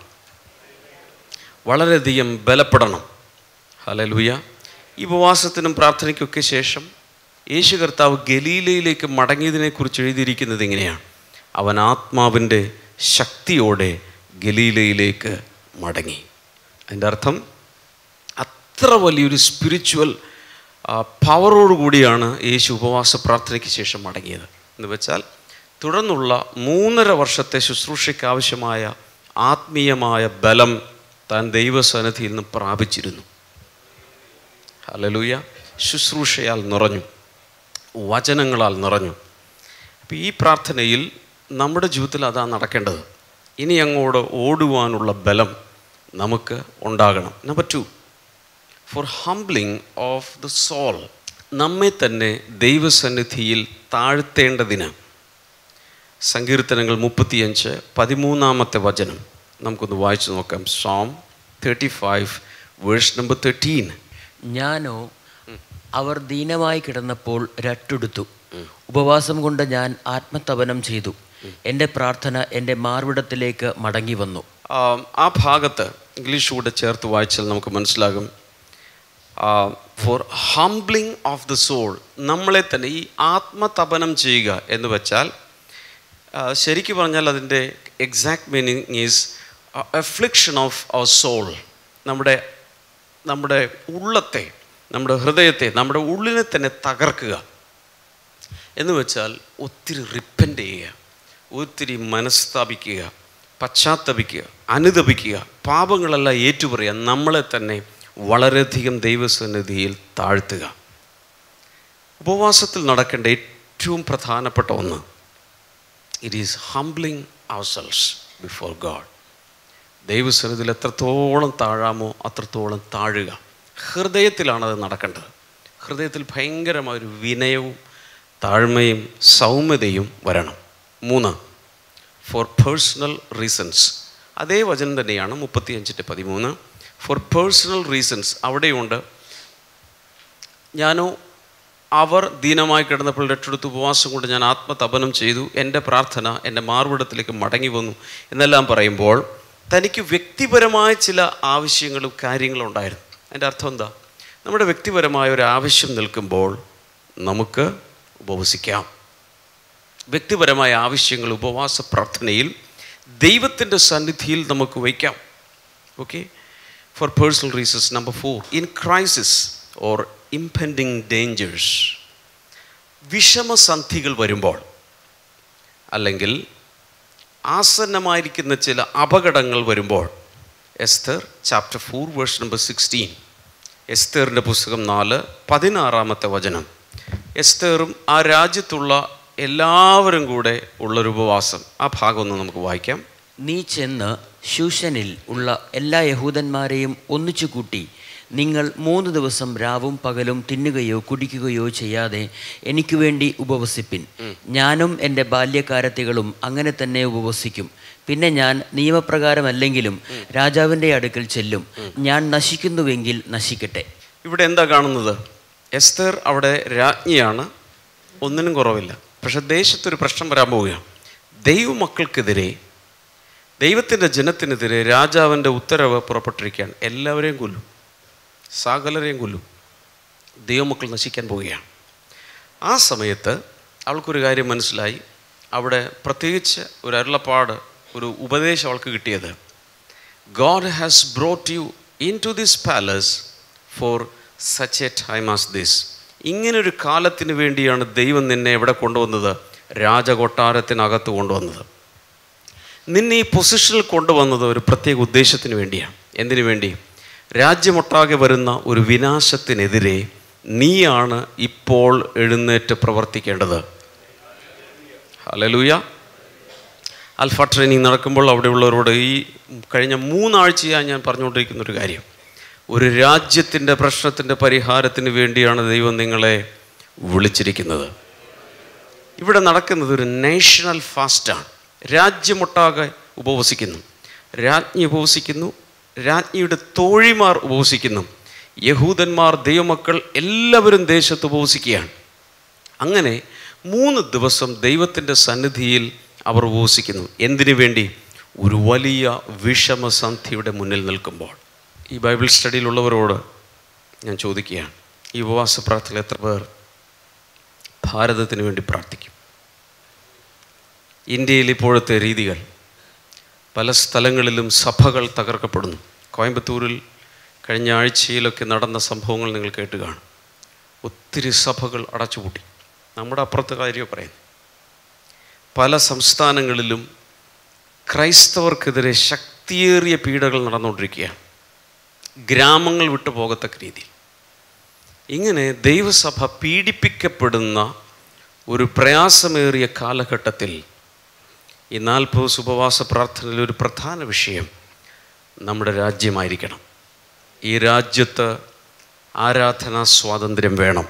വളരെയധികം ബലപ്പെടണം ഹലലുയ ഈ ഉപവാസത്തിനും പ്രാർത്ഥനയ്ക്കൊക്കെ ശേഷം യേശു കർത്താവ് ഗലീലയിലേക്ക് മടങ്ങിയതിനെക്കുറിച്ച് എഴുതിയിരിക്കുന്നത് ഇങ്ങനെയാണ് അവൻ ആത്മാവിൻ്റെ ശക്തിയോടെ ഗലീലയിലേക്ക് മടങ്ങി അതിൻ്റെ അർത്ഥം അത്ര വലിയൊരു സ്പിരിച്വൽ പവറോടുകൂടിയാണ് യേശു ഉപവാസ പ്രാർത്ഥനയ്ക്ക് ശേഷം മടങ്ങിയത് എന്ന് വെച്ചാൽ തുടർന്നുള്ള മൂന്നര വർഷത്തെ ശുശ്രൂഷയ്ക്ക് ആവശ്യമായ ആത്മീയമായ ബലം താൻ ദൈവസന്നിധിയിൽ നിന്ന് പ്രാപിച്ചിരുന്നു ഹലലൂയ ശുശ്രൂഷയാൽ നിറഞ്ഞു വചനങ്ങളാൽ നിറഞ്ഞു അപ്പം ഈ പ്രാർത്ഥനയിൽ നമ്മുടെ ജീവിതത്തിൽ അതാണ് നടക്കേണ്ടത് ഇനി അങ്ങോട്ട് ഓടുവാനുള്ള ബലം നമുക്ക് ഉണ്ടാകണം number two for humbling of the soul നമ്മെ തന്നെ ദൈവസന്നിധിയിൽ താഴ്ത്തേണ്ടതിന് സങ്കീർത്തനങ്ങൾ മുപ്പത്തിയഞ്ച് പതിമൂന്നാമത്തെ വചനം നമുക്കൊന്ന് വായിച്ചു നോക്കാം psalm thirty five verse number thirteen ഞാനോ അവർ ദീനമായി കിടന്നപ്പോൾ രട്ടെടുത്തു ഉപവാസം കൊണ്ട് ഞാൻ ആത്മതപനം ചെയ്തു എൻ്റെ പ്രാർത്ഥന എൻ്റെ മാർവിടത്തിലേക്ക് മടങ്ങി വന്നു ആ ഭാഗത്ത് ഇംഗ്ലീഷ് കൂടെ ചേർത്ത് വായിച്ചാൽ നമുക്ക് മനസ്സിലാകും for humbling of the soul നമ്മളെ തന്നെ ഈ ആത്മതപനം ചെയ്യുക എന്ന് വെച്ചാൽ ആ, ശരിക്ക് പറഞ്ഞാൽ അതിൻ്റെ exact meaning is affliction of our soul നമ്മുടെ നമ്മുടെ ഉള്ളത്തെ നമ്മുടെ ഹൃദയത്തെ നമ്മുടെ ഉള്ളിനെ തന്നെ തകർക്കുക എന്ന് വെച്ചാൽ ഒത്തിരി റിപ്പൻ്റ് ചെയ്യുക ഒത്തിരി മനസ്താപിക്കുക പശ്ചാത്തപിക്കുക അനുദപിക്കുക പാപങ്ങളെല്ലാം ഏറ്റുപറയുക നമ്മളെ തന്നെ വളരെയധികം ദൈവസന്നിധിയിൽ താഴ്ത്തുക ഉപവാസത്തിൽ നടക്കേണ്ട ഏറ്റവും പ്രധാനപ്പെട്ട ഒന്ന് it is humbling ourselves before God ദൈവസന്നിധിയിൽ എത്രത്തോളം താഴാമോ അത്രത്തോളം താഴുക ഹൃദയത്തിലാണ് അത് നടക്കേണ്ടത് ഹൃദയത്തിൽ ഭയങ്കരമായൊരു വിനയവും താഴ്മയും സൗമ്യതയും വരണം മൂന്ന് ഫോർ പേഴ്സണൽ റീസൺസ് അതേ വചനം തന്നെയാണ് മുപ്പത്തിയഞ്ചിൻ്റെ പതിമൂന്ന് ഫോർ പേഴ്സണൽ റീസൺസ് അവിടെയുണ്ട് ഞാനോ അവർ ദീനമായി കിടന്നപ്പോൾ രക്ഷെടുത്ത് ഉപവാസം കൊണ്ട് ഞാൻ ആത്മതപനം ചെയ്തു എൻ്റെ പ്രാർത്ഥന എൻ്റെ മാർവിടത്തിലേക്ക് മടങ്ങി വന്നു എന്നെല്ലാം പറയുമ്പോൾ തനിക്ക് വ്യക്തിപരമായ ചില ആവശ്യങ്ങളും കാര്യങ്ങളും ഉണ്ടായിരുന്നു അതിൻ്റെ അർത്ഥം എന്താ നമ്മുടെ വ്യക്തിപരമായ ഒരു ആവശ്യം നിൽക്കുമ്പോൾ നമുക്ക് ഉപവസിക്കാം വ്യക്തിപരമായ ആവശ്യങ്ങൾ ഉപവാസ പ്രാർത്ഥനയിൽ ദൈവത്തിൻ്റെ സന്നിധിയിൽ നമുക്ക് വയ്ക്കാം okay for personal reasons number four in crisis or impending dangers വിഷമസന്ധികൾ വരുമ്പോൾ അല്ലെങ്കിൽ ആസന്നമായിരിക്കുന്ന ചില അപകടങ്ങൾ വരുമ്പോൾ Esther chapter four verse number sixteen എസ്തേറിൻ്റെ പുസ്തകം നാല് പതിനാറാമത്തെ വചനം എസ്തേറും ആ രാജ്യത്തുള്ള എല്ലാവരും കൂടെ ഉള്ളൊരു ഉപവാസം ആ ഭാഗം ഒന്ന് നമുക്ക് വായിക്കാം നീ ചെന്ന് ശൂഷനിൽ ഉള്ള എല്ലാ യഹൂദന്മാരെയും ഒന്നിച്ചു കൂട്ടി നിങ്ങൾ മൂന്ന് ദിവസം രാവും പകലും തിന്നുകയോ കുടിക്കുകയോ ചെയ്യാതെ എനിക്ക് വേണ്ടി ഉപവസിപ്പിൻ ഞാനും എൻ്റെ ബാല്യക്കാരത്തികളും അങ്ങനെ തന്നെ ഉപവസിക്കും പിന്നെ ഞാൻ നിയമപ്രകാരമല്ലെങ്കിലും രാജാവിൻ്റെ അടുക്കൽ ചെല്ലും ഞാൻ നശിക്കുന്നുവെങ്കിൽ നശിക്കട്ടെ ഇവിടെ എന്താ കാണുന്നത് എസ്തർ അവിടെ രാജ്ഞിയാണ് ഒന്നിനും കുറവില്ല പക്ഷെ ദേശത്തൊരു പ്രശ്നം വരാൻ പോവുകയാണ് ദൈവമക്കൾക്കെതിരെ ദൈവത്തിൻ്റെ ജനത്തിനെതിരെ രാജാവിൻ്റെ ഉത്തരവ് പുറപ്പെട്ടിരിക്കുകയാണ് എല്ലാവരെയും കൊല്ലും സകലരെയും കൊല്ലും ദൈവമക്കൾ നശിക്കാൻ പോവുകയാണ് ആ സമയത്ത് അവൾക്കൊരു കാര്യം മനസ്സിലായി അവിടെ പ്രത്യേകിച്ച് ഒരു അരുളപ്പാട് ഒരു ഉപദേശം അവൾക്ക് കിട്ടിയത് God has brought you into this palace for such a time as this ഇങ്ങനൊരു കാലത്തിന് വേണ്ടിയാണ് ദൈവം നിന്നെ എവിടെ കൊണ്ടുവന്നത് രാജകൊട്ടാരത്തിനകത്ത് കൊണ്ടുവന്നത് നിന്നെ ഈ പൊസിഷനിൽ കൊണ്ടുവന്നത് ഒരു പ്രത്യേക ഉദ്ദേശത്തിന് വേണ്ടിയാണ് എന്തിനു വേണ്ടി രാജ്യമൊട്ടാകെ വരുന്ന ഒരു വിനാശത്തിനെതിരെ നീയാണ് ഇപ്പോൾ എഴുന്നേറ്റ് പ്രവർത്തിക്കേണ്ടത് ഹലലൂയ അൽഫ ട്രെയിനിങ് നടക്കുമ്പോൾ അവിടെയുള്ളവരോട് ഈ കഴിഞ്ഞ മൂന്നാഴ്ചയായി ഞാൻ പറഞ്ഞുകൊണ്ടിരിക്കുന്ന ഒരു കാര്യം ഒരു രാജ്യത്തിൻ്റെ പ്രശ്നത്തിൻ്റെ പരിഹാരത്തിന് വേണ്ടിയാണ് ദൈവം നിങ്ങളെ വിളിച്ചിരിക്കുന്നത് ഇവിടെ നടക്കുന്നത് ഒരു നാഷണൽ ഫാസ്റ്റാണ് രാജ്യമൊട്ടാകെ ഉപവസിക്കുന്നു രാജ്ഞി ഉപവസിക്കുന്നു രാജ്ഞിയുടെ തോഴിമാർ ഉപവസിക്കുന്നു യഹൂദന്മാർ ദൈവമക്കൾ എല്ലാവരും ദേശത്ത് ഉപവസിക്കുകയാണ് അങ്ങനെ മൂന്ന് ദിവസം ദൈവത്തിൻ്റെ സന്നിധിയിൽ അവർ ഉപവസിക്കുന്നു എന്തിനു വേണ്ടി ഒരു വലിയ വിഷമസന്ധിയുടെ മുന്നിൽ നിൽക്കുമ്പോൾ ഈ ബൈബിൾ സ്റ്റഡിയിലുള്ളവരോട് ഞാൻ ചോദിക്കുകയാണ് ഈ ഉപവാസ പ്രാർത്ഥന എത്ര പേർ ഭാരതത്തിന് വേണ്ടി പ്രാർത്ഥിക്കും ഇന്ത്യയിൽ ഇപ്പോഴത്തെ രീതികൾ പല സ്ഥലങ്ങളിലും സഭകൾ തകർക്കപ്പെടുന്നു കോയമ്പത്തൂരിൽ കഴിഞ്ഞ ആഴ്ചയിലൊക്കെ നടന്ന സംഭവങ്ങൾ നിങ്ങൾ കേട്ട് കാണും ഒത്തിരി സഭകൾ അടച്ചുപൂട്ടി നമ്മുടെ അപ്പുറത്തെ കാര്യം പറയുന്നു പല സംസ്ഥാനങ്ങളിലും ക്രൈസ്തവർക്കെതിരെ ശക്തിയേറിയ പീഡകൾ നടന്നുകൊണ്ടിരിക്കുകയാണ് ഗ്രാമങ്ങൾ വിട്ടു പോകത്തക്ക രീതിയിൽ ഇങ്ങനെ ദൈവസഭ പീഡിപ്പിക്കപ്പെടുന്ന ഒരു പ്രയാസമേറിയ കാലഘട്ടത്തിൽ ഈ നാൽപ്പത് ഉപവാസ പ്രാർത്ഥനയിലെ ഒരു പ്രധാന വിഷയം നമ്മുടെ രാജ്യമായിരിക്കണം ഈ രാജ്യത്ത് ആരാധനാ സ്വാതന്ത്ര്യം വേണം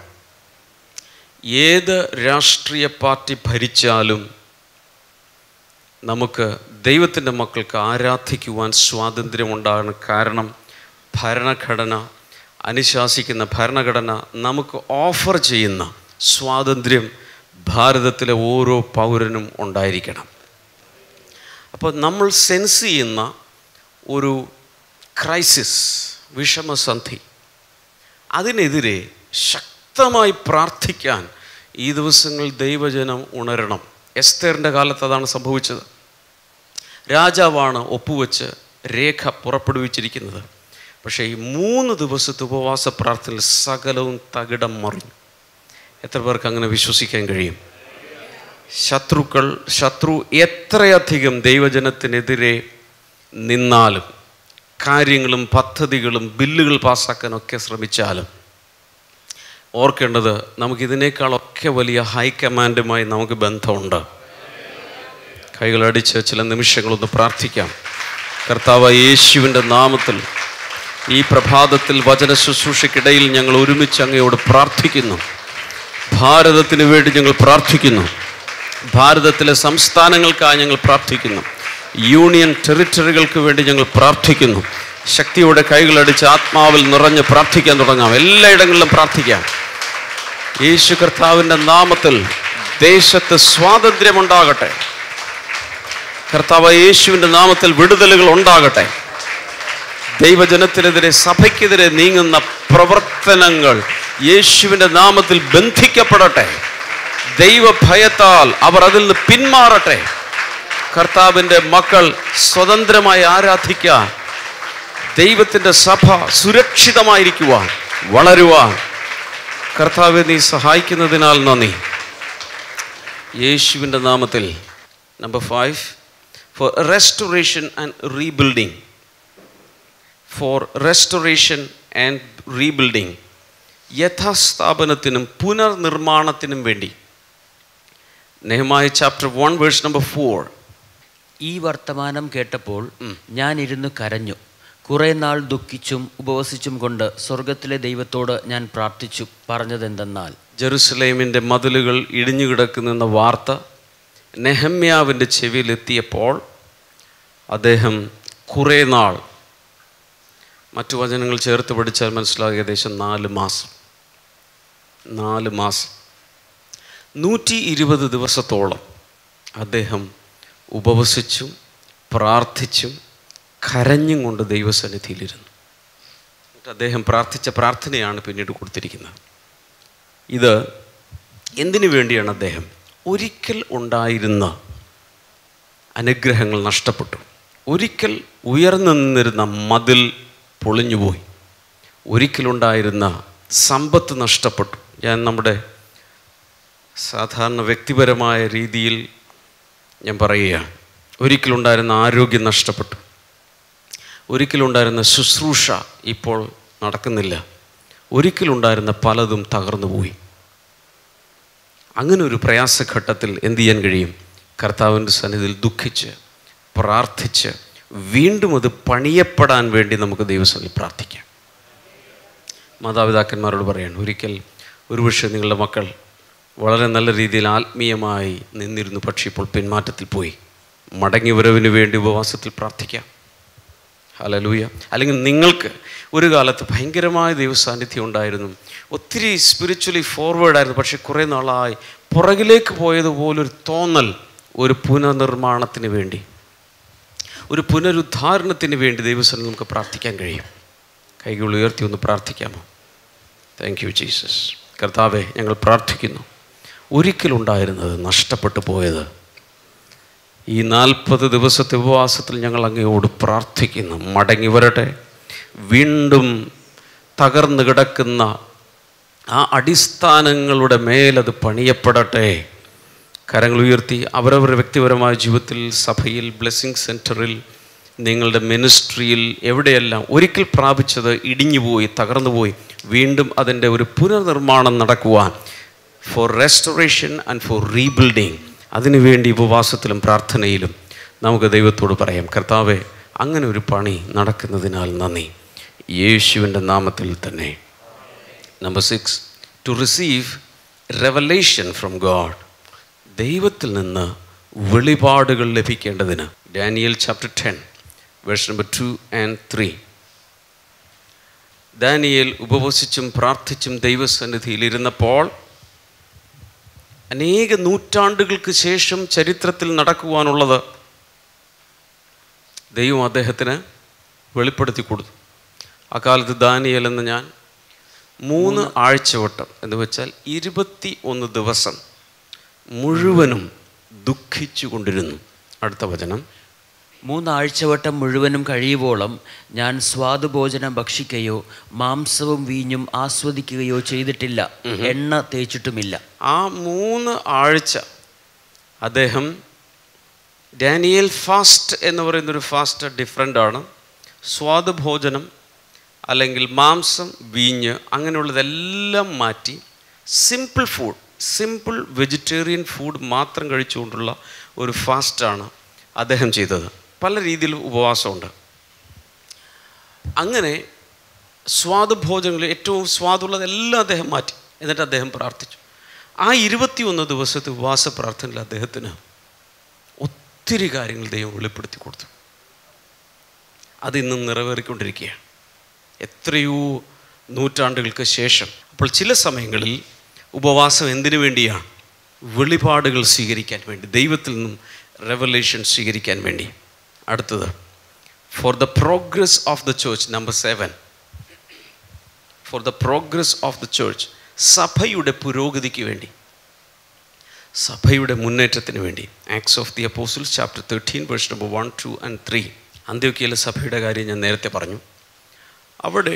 ഏത് രാഷ്ട്രീയ പാർട്ടി ഭരിച്ചാലും നമുക്ക് ദൈവത്തിൻ്റെ മക്കൾക്ക് ആരാധിക്കുവാൻ സ്വാതന്ത്ര്യമുണ്ടാകണം കാരണം ഭരണഘടന അനുശാസിക്കുന്ന ഭരണഘടന നമുക്ക് ഓഫർ ചെയ്യുന്ന സ്വാതന്ത്ര്യം ഭാരതത്തിലെ ഓരോ പൗരനും ഉണ്ടായിരിക്കണം അപ്പോൾ നമ്മൾ സെൻസ് ചെയ്യുന്ന ഒരു ക്രൈസിസ് വിഷമസന്ധി അതിനെതിരെ ശക്തമായി പ്രാർത്ഥിക്കാൻ ഈ ദിവസങ്ങൾ ദൈവജനം ഉണരണം എസ്തേറിൻ്റെ കാലത്ത് അതാണ് സംഭവിച്ചത് രാജാവാണ് ഒപ്പുവെച്ച് രേഖ പുറപ്പെടുവിച്ചിരിക്കുന്നത് പക്ഷേ ഈ മൂന്ന് ദിവസത്തെ ഉപവാസ പ്രാർത്ഥനയിൽ സകലവും തകിടം മറിഞ്ഞു എത്ര പേർക്ക് അങ്ങനെ വിശ്വസിക്കാൻ കഴിയും ശത്രുക്കൾ ശത്രു എത്രയധികം ദൈവജനത്തിനെതിരെ നിന്നാലും കാര്യങ്ങളും പദ്ധതികളും ബില്ലുകൾ പാസ്സാക്കാനൊക്കെ ശ്രമിച്ചാലും ഓർക്കേണ്ടത് നമുക്കിതിനേക്കാളൊക്കെ വലിയ ഹൈക്കമാൻഡുമായി നമുക്ക് ബന്ധമുണ്ട് കൈകളടിച്ച് ചില നിമിഷങ്ങളൊന്ന് പ്രാർത്ഥിക്കാം കർത്താവ് യേശുവിൻ്റെ നാമത്തിൽ ഈ പ്രഭാതത്തിൽ വചന ശുശ്രൂഷയ്ക്കിടയിൽ ഞങ്ങൾ ഒരുമിച്ച് അങ്ങയോട് പ്രാർത്ഥിക്കുന്നു ഭാരതത്തിന് വേണ്ടി ഞങ്ങൾ പ്രാർത്ഥിക്കുന്നു ഭാരതത്തിലെ സംസ്ഥാനങ്ങൾക്കായി ഞങ്ങൾ പ്രാർത്ഥിക്കുന്നു യൂണിയൻ ടെറിറ്ററികൾക്ക് വേണ്ടി ഞങ്ങൾ പ്രാർത്ഥിക്കുന്നു ശക്തിയോടെ കൈകളടിച്ച് ആത്മാവിൽ നിറഞ്ഞ് പ്രാർത്ഥിക്കാൻ തുടങ്ങാം എല്ലായിടങ്ങളിലും പ്രാർത്ഥിക്കാം യേശു കർത്താവിൻ്റെ നാമത്തിൽ ദേശത്ത് സ്വാതന്ത്ര്യമുണ്ടാകട്ടെ കർത്താവ് യേശുവിൻ്റെ നാമത്തിൽ വിടുതലുകൾ ഉണ്ടാകട്ടെ ദൈവജനത്തിനെതിരെ സഭയ്ക്കെതിരെ നീങ്ങുന്ന പ്രവർത്തനങ്ങൾ യേശുവിൻ്റെ നാമത്തിൽ ബന്ധിക്കപ്പെടട്ടെ ദൈവഭയത്താൽ അവർ അതിൽ നിന്ന് പിന്മാറട്ടെ കർത്താവിൻ്റെ മക്കൾ സ്വതന്ത്രമായി ആരാധിക്കാൻ ദൈവത്തിൻ്റെ സഭ സുരക്ഷിതമായിരിക്കുവാൻ വളരുവാൻ കർത്താവെ നീ സഹായിക്കുന്നതിനാൽ നന്ദി യേശുവിൻ്റെ നാമത്തിൽ number five for restoration and rebuilding for restoration and rebuilding യഥാസ്ഥാപനത്തിനും പുനർനിർമ്മാണത്തിനും വേണ്ടി Nehemiah chapter one verse number four ഈ വർത്തമാനം കേട്ടപ്പോൾ ഞാൻ ഇരുന്ന് കരഞ്ഞു കുറേ നാൾ ദുഃഖിച്ചും ഉപവസിച്ചും കൊണ്ട് സ്വർഗത്തിലെ ദൈവത്തോട് ഞാൻ പ്രാർത്ഥിച്ചു പറഞ്ഞതെന്തെന്നാൽ ജെറുസലേമിൻ്റെ മതിലുകൾ ഇടിഞ്ഞു കിടക്കുന്നെന്ന വാർത്ത നെഹമ്യാവിൻ്റെ ചെവിയിലെത്തിയപ്പോൾ അദ്ദേഹം കുറേ നാൾ മറ്റു വചനങ്ങൾ ചേർത്ത് പഠിച്ചാൽ മനസ്സിലാകും ഏകദേശം നാല് മാസം നാല് മാസം നൂറ്റി ഇരുപത് ദിവസത്തോളം അദ്ദേഹം ഉപവസിച്ചും പ്രാർത്ഥിച്ചും കരഞ്ഞും കൊണ്ട് ദൈവസന്നിധിയിലിരുന്നു എന്നിട്ട് അദ്ദേഹം പ്രാർത്ഥിച്ച പ്രാർത്ഥനയാണ് പിന്നീട് കൊടുത്തിരിക്കുന്നത് ഇത് എന്തിനു വേണ്ടിയാണ് അദ്ദേഹം ഒരിക്കൽ ഉണ്ടായിരുന്ന അനുഗ്രഹങ്ങൾ നഷ്ടപ്പെട്ടു ഒരിക്കൽ ഉയർന്നു നിന്നിരുന്ന മതിൽ പൊളിഞ്ഞുപോയി ഒരിക്കലുണ്ടായിരുന്ന സമ്പത്ത് നഷ്ടപ്പെട്ടു ഞാൻ നമ്മുടെ സാധാരണ വ്യക്തിപരമായ രീതിയിൽ ഞാൻ പറയുകയാണ് ഒരിക്കലുണ്ടായിരുന്ന ആരോഗ്യം നഷ്ടപ്പെട്ടു ഒരിക്കലുണ്ടായിരുന്ന ശുശ്രൂഷ ഇപ്പോൾ നടക്കുന്നില്ല ഒരിക്കലുണ്ടായിരുന്ന പലതും തകർന്നു പോയി അങ്ങനെ ഒരു പ്രയാസഘട്ടത്തിൽ എന്ത് ചെയ്യാൻ കഴിയും കർത്താവിൻ്റെ സന്നിധിയിൽ ദുഃഖിച്ച് പ്രാർത്ഥിച്ച് വീണ്ടും അത് പണിയപ്പെടാൻ വേണ്ടി നമുക്ക് ദൈവസന്നിധി പ്രാർത്ഥിക്കാം മാതാപിതാക്കന്മാരോട് പറയാണ് ഒരിക്കൽ ഒരുപക്ഷെ നിങ്ങളുടെ മക്കൾ വളരെ നല്ല രീതിയിൽ ആത്മീയമായി നിന്നിരുന്നു പക്ഷേ ഇപ്പോൾ പിന്മാറ്റത്തിൽ പോയി മടങ്ങി വരവിന് വേണ്ടി ഉപവാസത്തിൽ പ്രാർത്ഥിക്കാം ഹലലൂയ അല്ലെങ്കിൽ നിങ്ങൾക്ക് ഒരു കാലത്ത് ഭയങ്കരമായ ദൈവസാന്നിധ്യം ഉണ്ടായിരുന്നു ഒത്തിരി സ്പിരിച്വലി ഫോർവേഡായിരുന്നു പക്ഷെ കുറേ നാളായി പുറകിലേക്ക് പോയതുപോലൊരു തോന്നൽ ഒരു പുനർനിർമ്മാണത്തിന് വേണ്ടി ഒരു പുനരുദ്ധാരണത്തിന് വേണ്ടി ദൈവസ്ഥലം നമുക്ക് പ്രാർത്ഥിക്കാൻ കഴിയും കൈകൾ ഉയർത്തി ഒന്ന് പ്രാർത്ഥിക്കാമോ താങ്ക് യു ജീസസ് കർത്താവെ ഞങ്ങൾ പ്രാർത്ഥിക്കുന്നു ഒരിക്കലുണ്ടായിരുന്നത് നഷ്ടപ്പെട്ടു പോയത് ഈ നാൽപ്പത് ദിവസത്തെ ഉപവാസത്തിൽ ഞങ്ങൾ അങ്ങയോട് പ്രാർത്ഥിക്കുന്നു മടങ്ങി വരട്ടെ വീണ്ടും തകർന്നു കിടക്കുന്ന ആ അടിസ്ഥാനങ്ങളുടെ മേലത് പണിയപ്പെടട്ടെ കരങ്ങൾ ഉയർത്തി അവരവരുടെ വ്യക്തിപരമായ ജീവിതത്തിൽ സഭയിൽ ബ്ലെസ്സിങ് സെൻറ്ററിൽ നിങ്ങളുടെ മിനിസ്ട്രിയിൽ എവിടെയെല്ലാം ഒരിക്കൽ പ്രാപിച്ചത് ഇടിഞ്ഞുപോയി തകർന്നുപോയി വീണ്ടും അതിൻ്റെ ഒരു പുനർനിർമ്മാണം നടക്കുവാൻ for restoration and for rebuilding അതിനുവേണ്ടി ഉപവാസത്തിലും പ്രാർത്ഥനയിലും നമുക്ക് ദൈവത്തോട് പറയാം കർത്താവെ അങ്ങനെ ഒരു പണി നടക്കുന്നതിനാൽ നന്ദി യേശുവിൻ്റെ നാമത്തിൽ തന്നെ number six to receive revelation from God ദൈവത്തിൽ നിന്ന് വെളിപാടുകൾ ലഭിക്കേണ്ടതിന് Daniel chapter ten verse number two and three Daniel ഉപവസിച്ചും പ്രാർത്ഥിച്ചും ദൈവസന്നിധിയിൽ ഇരുന്നപ്പോൾ അനേക നൂറ്റാണ്ടുകൾക്ക് ശേഷം ചരിത്രത്തിൽ നടക്കുവാനുള്ളത് ദൈവം അദ്ദേഹത്തിന് വെളിപ്പെടുത്തി കൊടുത്തു അക്കാലത്ത് ദാനിയേൽ എന്ന് ഞാൻ മൂന്ന് ആഴ്ചവട്ടം എന്ന് വെച്ചാൽ ഇരുപത്തി ഒന്ന് ദിവസം മുഴുവനും ദുഃഖിച്ചു കൊണ്ടിരുന്നു അടുത്ത വചനം മൂന്നാഴ്ചവട്ടം മുഴുവനും കഴിയുവോളം ഞാൻ സ്വാദുഭോജനം ഭക്ഷിക്കുകയോ മാംസവും വീഞ്ഞും ആസ്വദിക്കുകയോ ചെയ്തിട്ടില്ല എണ്ണ തേച്ചിട്ടുമില്ല ആ മൂന്ന് ആഴ്ച അദ്ദേഹം ഡാനിയൽ ഫാസ്റ്റ് എന്ന് പറയുന്നൊരു ഫാസ്റ്റ് ഡിഫറെൻ്റ് ആണ് സ്വാദുഭോജനം അല്ലെങ്കിൽ മാംസം വീഞ്ഞ് അങ്ങനെയുള്ളതെല്ലാം മാറ്റി simple food simple vegetarian food മാത്രം കഴിച്ചുകൊണ്ടുള്ള ഒരു ഫാസ്റ്റാണ് അദ്ദേഹം ചെയ്തത് പല രീതിയിൽ ഉപവാസമുണ്ട് അങ്ങനെ സ്വാദുഭോജനങ്ങളിൽ ഏറ്റവും സ്വാദുള്ളതെല്ലാം അദ്ദേഹം മാറ്റി എന്നിട്ട് അദ്ദേഹം പ്രാർത്ഥിച്ചു ആ ഇരുപത്തിയൊന്ന് ദിവസത്തെ ഉപവാസ പ്രാർത്ഥനയിൽ അദ്ദേഹത്തിന് ഒത്തിരി കാര്യങ്ങൾ ദൈവം വെളിപ്പെടുത്തി കൊടുത്തു അത് ഇന്നും നിറവേറിക്കൊണ്ടിരിക്കുകയാണ് എത്രയോ നൂറ്റാണ്ടുകൾക്ക് ശേഷം അപ്പോൾ ചില സമയങ്ങളിൽ ഉപവാസം എന്തിനു വേണ്ടിയാണ് വെളിപാടുകൾ സ്വീകരിക്കാൻ വേണ്ടി ദൈവത്തിൽ നിന്നും റെവലേഷൻ സ്വീകരിക്കാൻ വേണ്ടി അടുത്തത് for the progress of the church number seven for the progress of the church സഭയുടെ പുരോഗതിക്ക് വേണ്ടി സഭയുടെ മുന്നേറ്റത്തിന് വേണ്ടി acts of the apostles chapter thirteen verse number one two and three അന്ത്യോക്കിയയിലെ സഭയുടെ കാര്യം ഞാൻ നേരത്തെ പറഞ്ഞു അവിടെ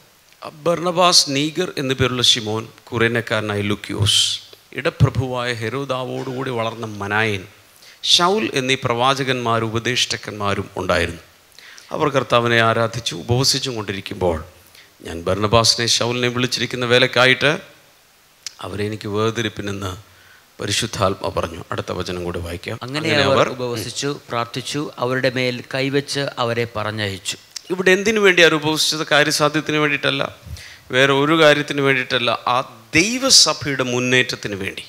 ബർണബാസ് നീഗർ എന്നു പേരുള്ള ഷിമോൻ കുറേനക്കാരനായ ലുക്യോസ് ഇടപ്രഭുവായ ഹെരോദാവോടുകൂടി വളർന്ന മനായൻ ഷൗൽ എന്നീ പ്രവാചകന്മാരും ഉപദേഷ്ടക്കന്മാരും ഉണ്ടായിരുന്നു അവർ കർത്താവിനെ ആരാധിച്ചു ഉപവസിച്ചും കൊണ്ടിരിക്കുമ്പോൾ ഞാൻ ബർണബാസിനെ ഷൗലിനെ വിളിച്ചിരിക്കുന്ന വേലക്കായിട്ട് അവരെ എനിക്ക് വേർതിരിപ്പിനെന്ന് പരിശുദ്ധാത്മ പറഞ്ഞു അടുത്ത വചനം കൂടി വായിക്കാം അങ്ങനെ അവർ ഉപവസിച്ചു പ്രാർത്ഥിച്ചു അവരുടെ മേൽ കൈവച്ച് അവരെ പറഞ്ഞയച്ചു ഇവിടെ എന്തിനു വേണ്ടിയാണ് ഉപവസിച്ചത് കാര്യസാധ്യത്തിന് വേണ്ടിയിട്ടല്ല വേറെ ഒരു കാര്യത്തിന് വേണ്ടിയിട്ടല്ല ആ ദൈവസഭയുടെ മുന്നേറ്റത്തിന് വേണ്ടി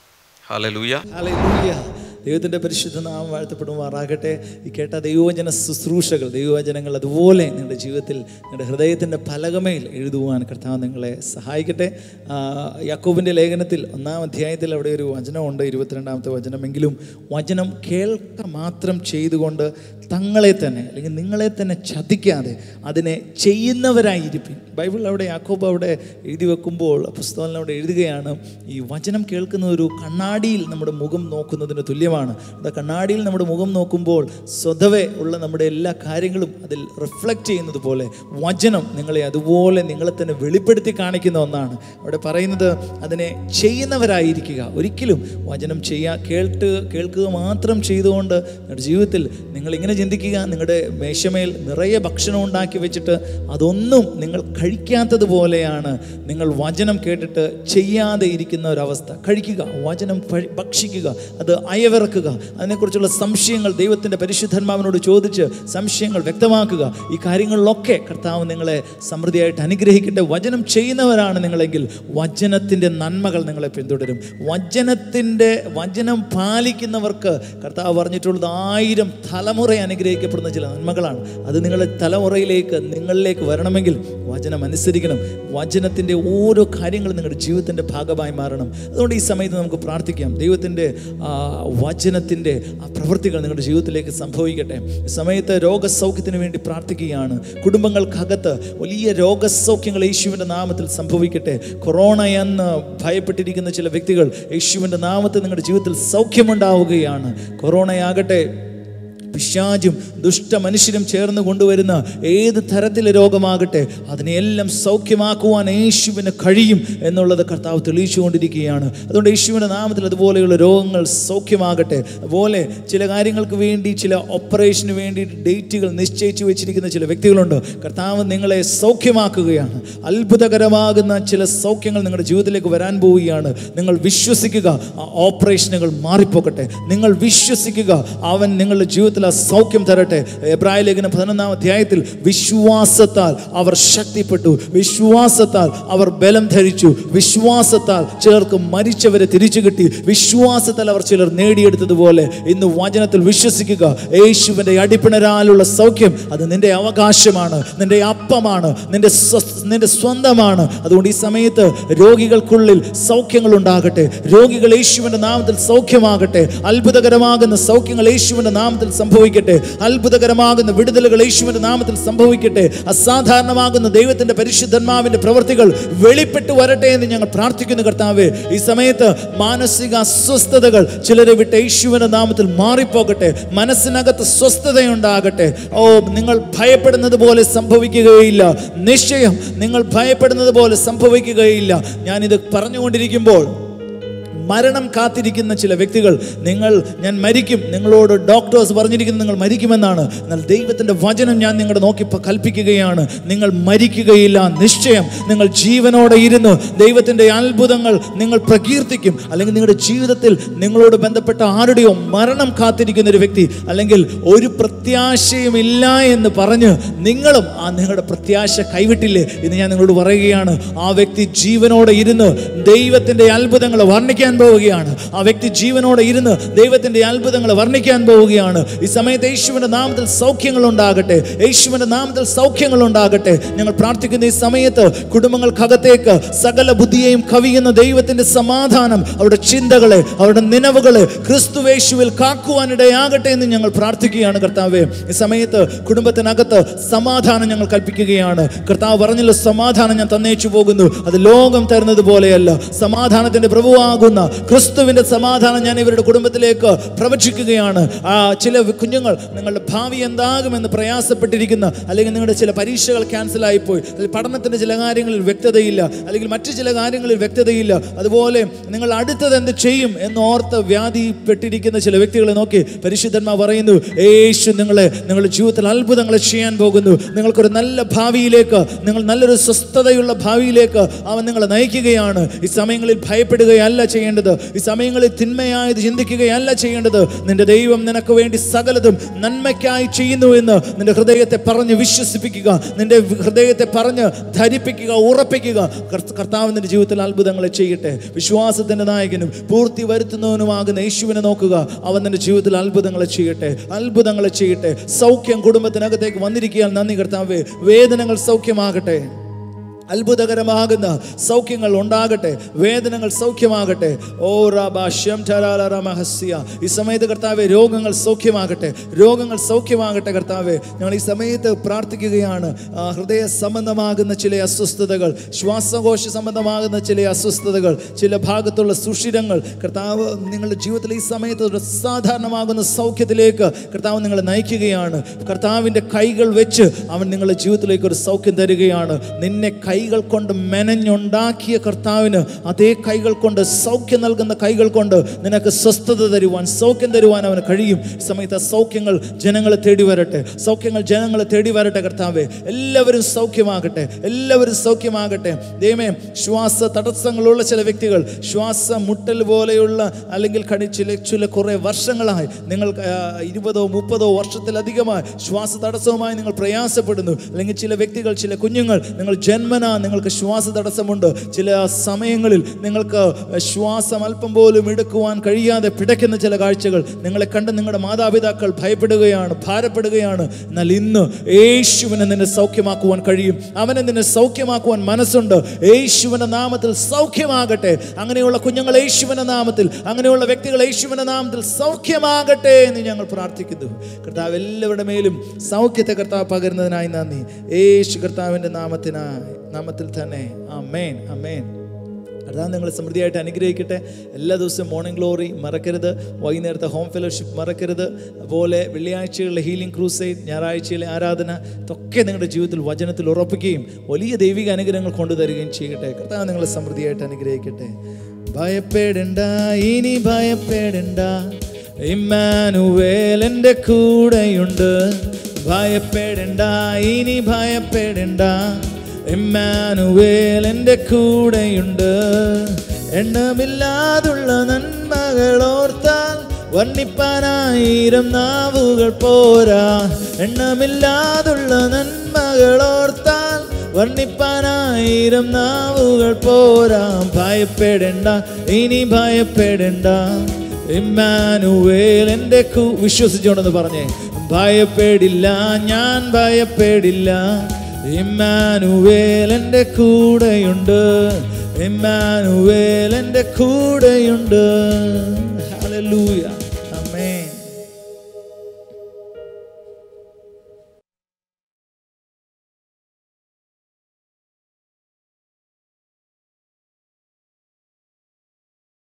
ഹലലൂയ ഹല്ലേലൂയ. ദൈവത്തിൻ്റെ പരിശുദ്ധ നാമം വാഴ്ത്തപ്പെടുമാറാകട്ടെ ഈ കേട്ട ദൈവവചന ശുശ്രൂഷകൾ ദൈവവചനങ്ങൾ അതുപോലെ നിങ്ങളുടെ ജീവിതത്തിൽ നിങ്ങളുടെ ഹൃദയത്തിൻ്റെ പലകമേൽ എഴുതുവാൻ കർത്താവ് നിങ്ങളെ സഹായിക്കട്ടെ ആ, യാക്കോബിൻ്റെ ലേഖനത്തിൽ ഒന്നാം അധ്യായത്തിൽ അവിടെ ഒരു വചനമുണ്ട് ഇരുപത്തിരണ്ടാമത്തെ വചനമെങ്കിലും വചനം കേൾക്ക മാത്രം ചെയ്തുകൊണ്ട് തങ്ങളെ തന്നെ അല്ലെങ്കിൽ നിങ്ങളെ തന്നെ ചതിക്കാതെ അതിനെ ചെയ്യുന്നവരായിരിക്കും ബൈബിൾ അവിടെ യാക്കോബ് അവിടെ എഴുതി വെക്കുമ്പോൾ പുസ്തകം അവിടെ എഴുതുകയാണ് ഈ വചനം കേൾക്കുന്ന ഒരു കണ്ണാടിയിൽ നമ്മുടെ മുഖം നോക്കുന്നതിന് തുല്യമാണ് അത് കണ്ണാടിയിൽ നമ്മുടെ മുഖം നോക്കുമ്പോൾ സ്വതവേ ഉള്ള നമ്മുടെ എല്ലാ കാര്യങ്ങളും അതിൽ റിഫ്ലക്റ്റ് ചെയ്യുന്നത് പോലെ വചനം നിങ്ങളെ അതുപോലെ നിങ്ങളെ തന്നെ വെളിപ്പെടുത്തി കാണിക്കുന്ന ഒന്നാണ് അവിടെ പറയുന്നത് അതിനെ ചെയ്യുന്നവരായിരിക്കുക ഒരിക്കലും വചനം ചെയ്യാ കേട്ട് കേൾക്കുക മാത്രം ചെയ്തുകൊണ്ട് നിങ്ങളുടെ ജീവിതത്തിൽ നിങ്ങൾ ഇങ്ങനെ ചിന്തിക്കുക നിങ്ങളുടെ മേശമേൽ നിറയെ ഭക്ഷണം ഉണ്ടാക്കി വെച്ചിട്ട് അതൊന്നും നിങ്ങൾ കഴിക്കാത്തതുപോലെയാണ് നിങ്ങൾ വചനം കേട്ടിട്ട് ചെയ്യാതെ ഇരിക്കുന്ന ഒരവസ്ഥ കഴിക്കുക വചനം ഭ- ഭക്ഷിക്കുക അത് അയവിറക്കുക അതിനെക്കുറിച്ചുള്ള സംശയങ്ങൾ ദൈവത്തിൻ്റെ പരിശുദ്ധന്മാവിനോട് ചോദിച്ച് സംശയങ്ങൾ വ്യക്തമാക്കുക ഈ കാര്യങ്ങളിലൊക്കെ കർത്താവ് നിങ്ങളെ സമൃദ്ധിയായിട്ട് അനുഗ്രഹിക്കട്ടെ വചനം ചെയ്യുന്നവരാണ് നിങ്ങളെങ്കിൽ വചനത്തിൻ്റെ നന്മകൾ നിങ്ങളെ പിന്തുടരും വചനത്തിൻ്റെ വചനം പാലിക്കുന്നവർക്ക് കർത്താവ് പറഞ്ഞിട്ടുള്ളത് ആയിരം തലമുറ അനുഗ്രഹിക്കപ്പെടുന്ന ചില നന്മകളാണ് അത് നിങ്ങളുടെ തലമുറയിലേക്ക് നിങ്ങളിലേക്ക് വരണമെങ്കിൽ വചനം അനുസരിക്കണം വചനത്തിൻ്റെ ഓരോ കാര്യങ്ങളും നിങ്ങളുടെ ജീവിതത്തിൻ്റെ ഭാഗമായി മാറണം അതുകൊണ്ട് ഈ സമയത്ത് നമുക്ക് പ്രാർത്ഥിക്കാം ദൈവത്തിൻ്റെ വചനത്തിൻ്റെ ആ പ്രവൃത്തികൾ നിങ്ങളുടെ ജീവിതത്തിലേക്ക് സംഭവിക്കട്ടെ ഈ സമയത്ത് രോഗസൗഖ്യത്തിന് വേണ്ടി പ്രാർത്ഥിക്കുകയാണ് കുടുംബങ്ങൾക്കകത്ത് വലിയ രോഗസൗഖ്യങ്ങൾ യേശുവിൻ്റെ നാമത്തിൽ സംഭവിക്കട്ടെ കൊറോണ എന്ന് ഭയപ്പെട്ടിരിക്കുന്ന ചില വ്യക്തികൾ യേശുവിൻ്റെ നാമത്തിൽ നിങ്ങളുടെ ജീവിതത്തിൽ സൗഖ്യമുണ്ടാവുകയാണ് കൊറോണയാകട്ടെ പിശാചും ദുഷ്ട മനുഷ്യരും ചേർന്ന് കൊണ്ടുവരുന്ന ഏത് തരത്തിലെ രോഗമാകട്ടെ അതിനെയെല്ലാം സൗഖ്യമാക്കുവാൻ യേശുവിന് കഴിയും എന്നുള്ളത് കർത്താവ് തെളിയിച്ചുകൊണ്ടിരിക്കുകയാണ് അതുകൊണ്ട് യേശുവിൻ്റെ നാമത്തിൽ അതുപോലെയുള്ള രോഗങ്ങൾ സൗഖ്യമാകട്ടെ അതുപോലെ ചില കാര്യങ്ങൾക്ക് വേണ്ടി ചില ഓപ്പറേഷന് വേണ്ടി ഡേറ്റുകൾ നിശ്ചയിച്ചു വെച്ചിരിക്കുന്ന ചില വ്യക്തികളുണ്ട് കർത്താവ് നിങ്ങളെ സൗഖ്യമാക്കുകയാണ് അത്ഭുതകരമാകുന്ന ചില സൗഖ്യങ്ങൾ നിങ്ങളുടെ ജീവിതത്തിലേക്ക് വരാൻ പോവുകയാണ് നിങ്ങൾ വിശ്വസിക്കുക ആ ഓപ്പറേഷനുകൾ മാറിപ്പോകട്ടെ നിങ്ങൾ വിശ്വസിക്കുക അവൻ നിങ്ങളുടെ ജീവിതത്തിൽ ആ സൗഖ്യം തരട്ടെ എബ്രായ ലേഖനം പതിനൊന്നാം അധ്യായത്തിൽ വിശ്വാസത്താൽ അവർ ശക്തിപ്പെട്ടു വിശ്വാസത്താൽ അവർ ബലം ധരിച്ചു വിശ്വാസത്താൽ ചിലർക്ക് മരിച്ചവരെ തിരിച്ചു കിട്ടി വിശ്വാസത്താൽ അവർ ചിലർ നേടിയെടുത്തതുപോലെ ഇന്ന് വചനത്തിൽ വിശ്വസിക്കുക യേശുവിൻ്റെ അടിപ്പിണരാലുള്ള സൗഖ്യം അത് നിന്റെ അവകാശമാണ് നിന്റെ അപ്പമാണ് നിന്റെ സ്വ- നിന്റെ സ്വന്തമാണ് അതുകൊണ്ട് ഈ സമയത്ത് രോഗികൾക്കുള്ളിൽ സൗഖ്യങ്ങൾ ഉണ്ടാകട്ടെ രോഗികൾ യേശുവിൻ്റെ നാമത്തിൽ സൗഖ്യമാകട്ടെ അത്ഭുതകരമാകുന്ന സൗഖ്യങ്ങൾ യേശുവിൻ്റെ നാമത്തിൽ സംഭവിക്കട്ടെ അത്ഭുതകരമാകുന്ന വിടുതലുകൾ യേശുവിൻ്റെ നാമത്തിൽ സംഭവിക്കട്ടെ അസാധാരണമാകുന്ന ദൈവത്തിൻ്റെ പരിശുദ്ധന്മാവിൻ്റെ പ്രവൃത്തികൾ വെളിപ്പെട്ടു വരട്ടെ എന്ന് ഞങ്ങൾ പ്രാർത്ഥിക്കുന്നു കർത്താവേ ഈ സമയത്ത് മാനസിക അസ്വസ്ഥതകൾ ചിലരെ വിട്ട് യേശുവിൻ്റെ നാമത്തിൽ മാറിപ്പോകട്ടെ മനസ്സിനകത്ത് സ്വസ്ഥതയുണ്ടാകട്ടെ ഓ നിങ്ങൾ ഭയപ്പെടുന്നത് പോലെ സംഭവിക്കുകയില്ല നിശ്ചയം നിങ്ങൾ ഭയപ്പെടുന്നത് പോലെ സംഭവിക്കുകയില്ല ഞാനിത് പറഞ്ഞുകൊണ്ടിരിക്കുമ്പോൾ മരണം കാത്തിരിക്കുന്ന ചില വ്യക്തികൾ നിങ്ങൾ ഞാൻ മരിക്കും നിങ്ങളോട് ഡോക്ടേഴ്സ് പറഞ്ഞിരിക്കുന്നത് നിങ്ങൾ മരിക്കുമെന്നാണ് എന്നാൽ ദൈവത്തിൻ്റെ വചനം ഞാൻ നിങ്ങളുടെ നോക്കി പ- കൽപ്പിക്കുകയാണ് നിങ്ങൾ മരിക്കുകയില്ല നിശ്ചയം നിങ്ങൾ ജീവനോടെ ഇരുന്ന് ദൈവത്തിൻ്റെ അത്ഭുതങ്ങൾ നിങ്ങൾ പ്രകീർത്തിക്കും അല്ലെങ്കിൽ നിങ്ങളുടെ ജീവിതത്തിൽ നിങ്ങളോട് ബന്ധപ്പെട്ട ആരുടെയോ മരണം കാത്തിരിക്കുന്ന ഒരു വ്യക്തി അല്ലെങ്കിൽ ഒരു പ്രത്യാശയും ഇല്ല എന്ന് പറഞ്ഞ് നിങ്ങളും ആ നിങ്ങളുടെ പ്രത്യാശ കൈവിട്ടില്ലേ എന്ന് ഞാൻ നിങ്ങളോട് പറയുകയാണ് ആ വ്യക്തി ജീവനോടെ ഇരുന്ന് ദൈവത്തിൻ്റെ അത്ഭുതങ്ങൾ വർണ്ണിക്കാൻ പോവുകയാണ് ആ വ്യക്തി ജീവനോടെ ഇരുന്ന് ദൈവത്തിൻ്റെ അത്ഭുതങ്ങൾ വർണ്ണിക്കാൻ പോവുകയാണ് ഈ സമയത്ത് യേശുവിൻ്റെ നാമത്തിൽ സൗഖ്യങ്ങൾ ഉണ്ടാകട്ടെ യേശുവിൻ്റെ നാമത്തിൽ സൗഖ്യങ്ങൾ ഉണ്ടാകട്ടെ ഞങ്ങൾ പ്രാർത്ഥിക്കുന്ന ഈ സമയത്ത് കുടുംബങ്ങൾക്കകത്തേക്ക് സകല ബുദ്ധിയെയും കവിയുന്ന ദൈവത്തിൻ്റെ സമാധാനം അവരുടെ ചിന്തകളെ അവരുടെ നിലവുകളെ ക്രിസ്തുവേശുവിൽ കാക്കുവാനിടയാകട്ടെ എന്ന് ഞങ്ങൾ പ്രാർത്ഥിക്കുകയാണ് കർത്താവെ ഈ സമയത്ത് കുടുംബത്തിനകത്ത് സമാധാനം ഞങ്ങൾ കൽപ്പിക്കുകയാണ് കർത്താവ് പറഞ്ഞല്ലോ സമാധാനം ഞാൻ തന്നേച്ചു പോകുന്നു അത് ലോകം തരുന്നത് പോലെയല്ല സമാധാനത്തിന്റെ പ്രഭുവാകുന്ന ക്രിസ്തുവിന്റെ സമാധാനം ഞാൻ ഇവരുടെ കുടുംബത്തിലേക്ക് പ്രവചിക്കുകയാണ് ആ ചില കുഞ്ഞുങ്ങൾ നിങ്ങളുടെ ഭാവി എന്താകുമെന്ന് പ്രയാസപ്പെട്ടിരിക്കുന്ന അല്ലെങ്കിൽ നിങ്ങളുടെ ചില പരീക്ഷകൾ ക്യാൻസൽ ആയിപ്പോയി അല്ലെങ്കിൽ പഠനത്തിന്റെ ചില കാര്യങ്ങളിൽ വ്യക്തതയില്ല അല്ലെങ്കിൽ മറ്റു ചില കാര്യങ്ങളിൽ വ്യക്തതയില്ല അതുപോലെ നിങ്ങൾ അടുത്തത് എന്ത് ചെയ്യും എന്ന് ഓർത്ത് വ്യാധിപ്പെട്ടിരിക്കുന്ന ചില വ്യക്തികളെ നോക്കി പരിശുദ്ധന്മാർ പറയുന്നു യേശു നിങ്ങളെ നിങ്ങളുടെ ജീവിതത്തിൽ അത്ഭുതങ്ങൾ ചെയ്യാൻ പോകുന്നു നിങ്ങൾക്കൊരു നല്ല ഭാവിയിലേക്ക് നിങ്ങൾ നല്ലൊരു സ്വസ്ഥതയുള്ള ഭാവിയിലേക്ക് അവൻ നിങ്ങളെ നയിക്കുകയാണ് ഈ സമയങ്ങളിൽ ഭയപ്പെടുകയല്ല ചെയ്യേണ്ടത് ഈ സമയങ്ങളിൽ തിന്മയായത് ചിന്തിക്കുകയല്ല ചെയ്യേണ്ടത് നിന്റെ ദൈവം നിനക്ക് വേണ്ടി സകലതും നന്മയ്ക്കായി ചെയ്യുന്നു എന്ന് നിന്റെ ഹൃദയത്തെ പറഞ്ഞ് വിശ്വസിപ്പിക്കുക നിന്റെ ഹൃദയത്തെ പറഞ്ഞ് ധരിപ്പിക്കുക ഉറപ്പിക്കുക കർത്ത- കർത്താവ് നിന്റെ ജീവിതത്തിൽ അത്ഭുതങ്ങളെ ചെയ്യട്ടെ വിശ്വാസത്തിന്റെ നായകനും പൂർത്തി വരുത്തുന്നവനുമാകുന്ന യേശുവിനെ നോക്കുക അവൻ നിന്റെ ജീവിതത്തിൽ അത്ഭുതങ്ങളെ ചെയ്യട്ടെ അത്ഭുതങ്ങളെ ചെയ്യട്ടെ സൗഖ്യം കുടുംബത്തിനകത്തേക്ക് വന്നിരിക്കാൻ നന്ദി കർത്താവേ വേദനകൾ സൗഖ്യമാകട്ടെ അത്ഭുതകരമാകുന്ന സൗഖ്യങ്ങൾ ഉണ്ടാകട്ടെ വേദനകൾ സൗഖ്യമാകട്ടെ ഓ റാബാഷ്യം ചരാലറമഹസ്യ ഈ സമയത്ത് കർത്താവെ രോഗങ്ങൾ സൗഖ്യമാകട്ടെ രോഗങ്ങൾ സൗഖ്യമാകട്ടെ കർത്താവെ ഞങ്ങൾ ഈ സമയത്ത് പ്രാർത്ഥിക്കുകയാണ് ആ, ഹൃദയ സംബന്ധമാകുന്ന ചില അസ്വസ്ഥതകൾ ശ്വാസകോശ സംബന്ധമാകുന്ന ചില അസ്വസ്ഥതകൾ ചില ഭാഗത്തുള്ള സുഷിരങ്ങൾ കർത്താവ് നിങ്ങളുടെ ജീവിതത്തിൽ ഈ സമയത്ത് ഒരു സാധാരണമാകുന്ന സൗഖ്യത്തിലേക്ക് കർത്താവ് നിങ്ങളെ നയിക്കുകയാണ് കർത്താവിൻ്റെ കൈകൾ വെച്ച് അവൻ നിങ്ങളുടെ ജീവിതത്തിലേക്ക് ഒരു സൗഖ്യം തരികയാണ് നിന്നെ കൈകൾ കൊണ്ട് മെനഞ്ഞുണ്ടാക്കിയ കർത്താവിന് അതേ കൈകൾ കൊണ്ട് സൗഖ്യം നൽകുന്ന കൈകൾ കൊണ്ട് നിനക്ക് സ്വസ്ഥത തരുവാൻ സൗഖ്യം തരുവാൻ അവന് കഴിയും ഈ സമയത്ത് ആ സൗഖ്യങ്ങൾ ജനങ്ങളെ തേടി വരട്ടെ സൗഖ്യങ്ങൾ ജനങ്ങളെ തേടി വരട്ടെ കർത്താവെ എല്ലാവരും സൗഖ്യമാകട്ടെ എല്ലാവരും സൗഖ്യമാകട്ടെ ദൈവമേ ശ്വാസ തടസ്സങ്ങളുള്ള ചില വ്യക്തികൾ ശ്വാസ മുട്ടൽ പോലെയുള്ള അല്ലെങ്കിൽ കടി ചില ചില കുറേ വർഷങ്ങളായി നിങ്ങൾ ആ, ഇരുപതോ മുപ്പതോ വർഷത്തിലധികമായി ശ്വാസ തടസ്സവുമായി നിങ്ങൾ പ്രയാസപ്പെടുന്നു അല്ലെങ്കിൽ ചില വ്യക്തികൾ ചില കുഞ്ഞുങ്ങൾ നിങ്ങൾ ജന്മന ജീവന നിങ്ങൾക്ക് ശ്വാസ തടസ്സമുണ്ട് ചില സമയങ്ങളിൽ നിങ്ങൾക്ക് ശ്വാസം അല്പം പോലും എടുക്കുവാൻ കഴിയാതെ പിടയ്ക്കുന്ന ചില കാഴ്ചകൾ നിങ്ങളെ കണ്ട് നിങ്ങളുടെ മാതാപിതാക്കൾ ഭയപ്പെടുകയാണ് ഭാരപ്പെടുകയാണ് എന്നാൽ ഇന്ന് യേശുവിനെ നിന്നെ സൗഖ്യമാക്കുവാൻ കഴിയും അവനെ നിന്നെ സൗഖ്യമാക്കുവാൻ മനസ്സുണ്ട് യേശുവിൻ്റെ നാമത്തിൽ സൗഖ്യമാകട്ടെ അങ്ങനെയുള്ള കുഞ്ഞുങ്ങൾ യേശുവിൻ്റെ നാമത്തിൽ അങ്ങനെയുള്ള വ്യക്തികൾ യേശുവിൻ്റെ നാമത്തിൽ സൗഖ്യമാകട്ടെ എന്ന് ഞങ്ങൾ പ്രാർത്ഥിക്കുന്നു കർത്താവ് എല്ലാവരുടെ മേലും സൗഖ്യത്തെ കർത്താവ് പകരുന്നതിനായി നന്ദി യേശു കർത്താവിൻ്റെ നാമത്തിനായി നാമത്തിൽ തന്നെ അമേൻ അമേൻ കർത്താവ് നിങ്ങളെ സമൃദ്ധിയായിട്ട് അനുഗ്രഹിക്കട്ടെ എല്ലാ ദിവസവും മോർണിംഗ് ഗ്ലോറി മറക്കരുത് വൈകുന്നേരത്തെ ഹോം ഫെലോഷിപ്പ് മറക്കരുത് അതുപോലെ വെള്ളിയാഴ്ചകളിലെ ഹീലിംഗ് ക്രൂസൈഡ് ഞായറാഴ്ചയിലെ ആരാധന ഇതൊക്കെ നിങ്ങളുടെ ജീവിതത്തിൽ വചനത്തിൽ ഉറപ്പിക്കുകയും വലിയ ദൈവിക അനുഗ്രഹങ്ങൾ കൊണ്ടുതരികയും ചെയ്യട്ടെ കർത്താവ് നിങ്ങളെ സമൃദ്ധിയായിട്ട് അനുഗ്രഹിക്കട്ടെ ഭയപ്പെടണ്ട ഇനി ഭയപ്പെടണ്ട ഇമ്മാനുവേൽ എൻ്റെ കൂടെയുണ്ട് ഭയപ്പെടണ്ട ഇനി ഭയപ്പെടണ്ട ഇമ്മാനുവേൽ എൻ്റെ കൂടെയുണ്ട് എണ്ണമില്ലാതുള്ള നന്മകൾ ഓർത്താൽ വർണ്ണിപ്പാനായിരം നാവുകൾ പോരാ എണ്ണമില്ലാതുള്ള നന്മകൾ ഓർത്താൽ വർണ്ണിപ്പാനായിരം നാവുകൾ പോരാ ഭയപ്പെടണ്ട ഇനി ഭയപ്പെടണ്ട ഇമ്മാനുവേൽ എൻ്റെ കൂ വിശ്വസിച്ചോണ്ടെന്ന് പറഞ്ഞേ ഭയപ്പെടില്ല ഞാൻ ഭയപ്പെടില്ല ഇമ്മാനുവേൽ എൻ്റെ കൂടെയുണ്ട് ഇമ്മാനുവേൽ എൻ്റെ കൂടെയുണ്ട് ഹല്ലേലൂയ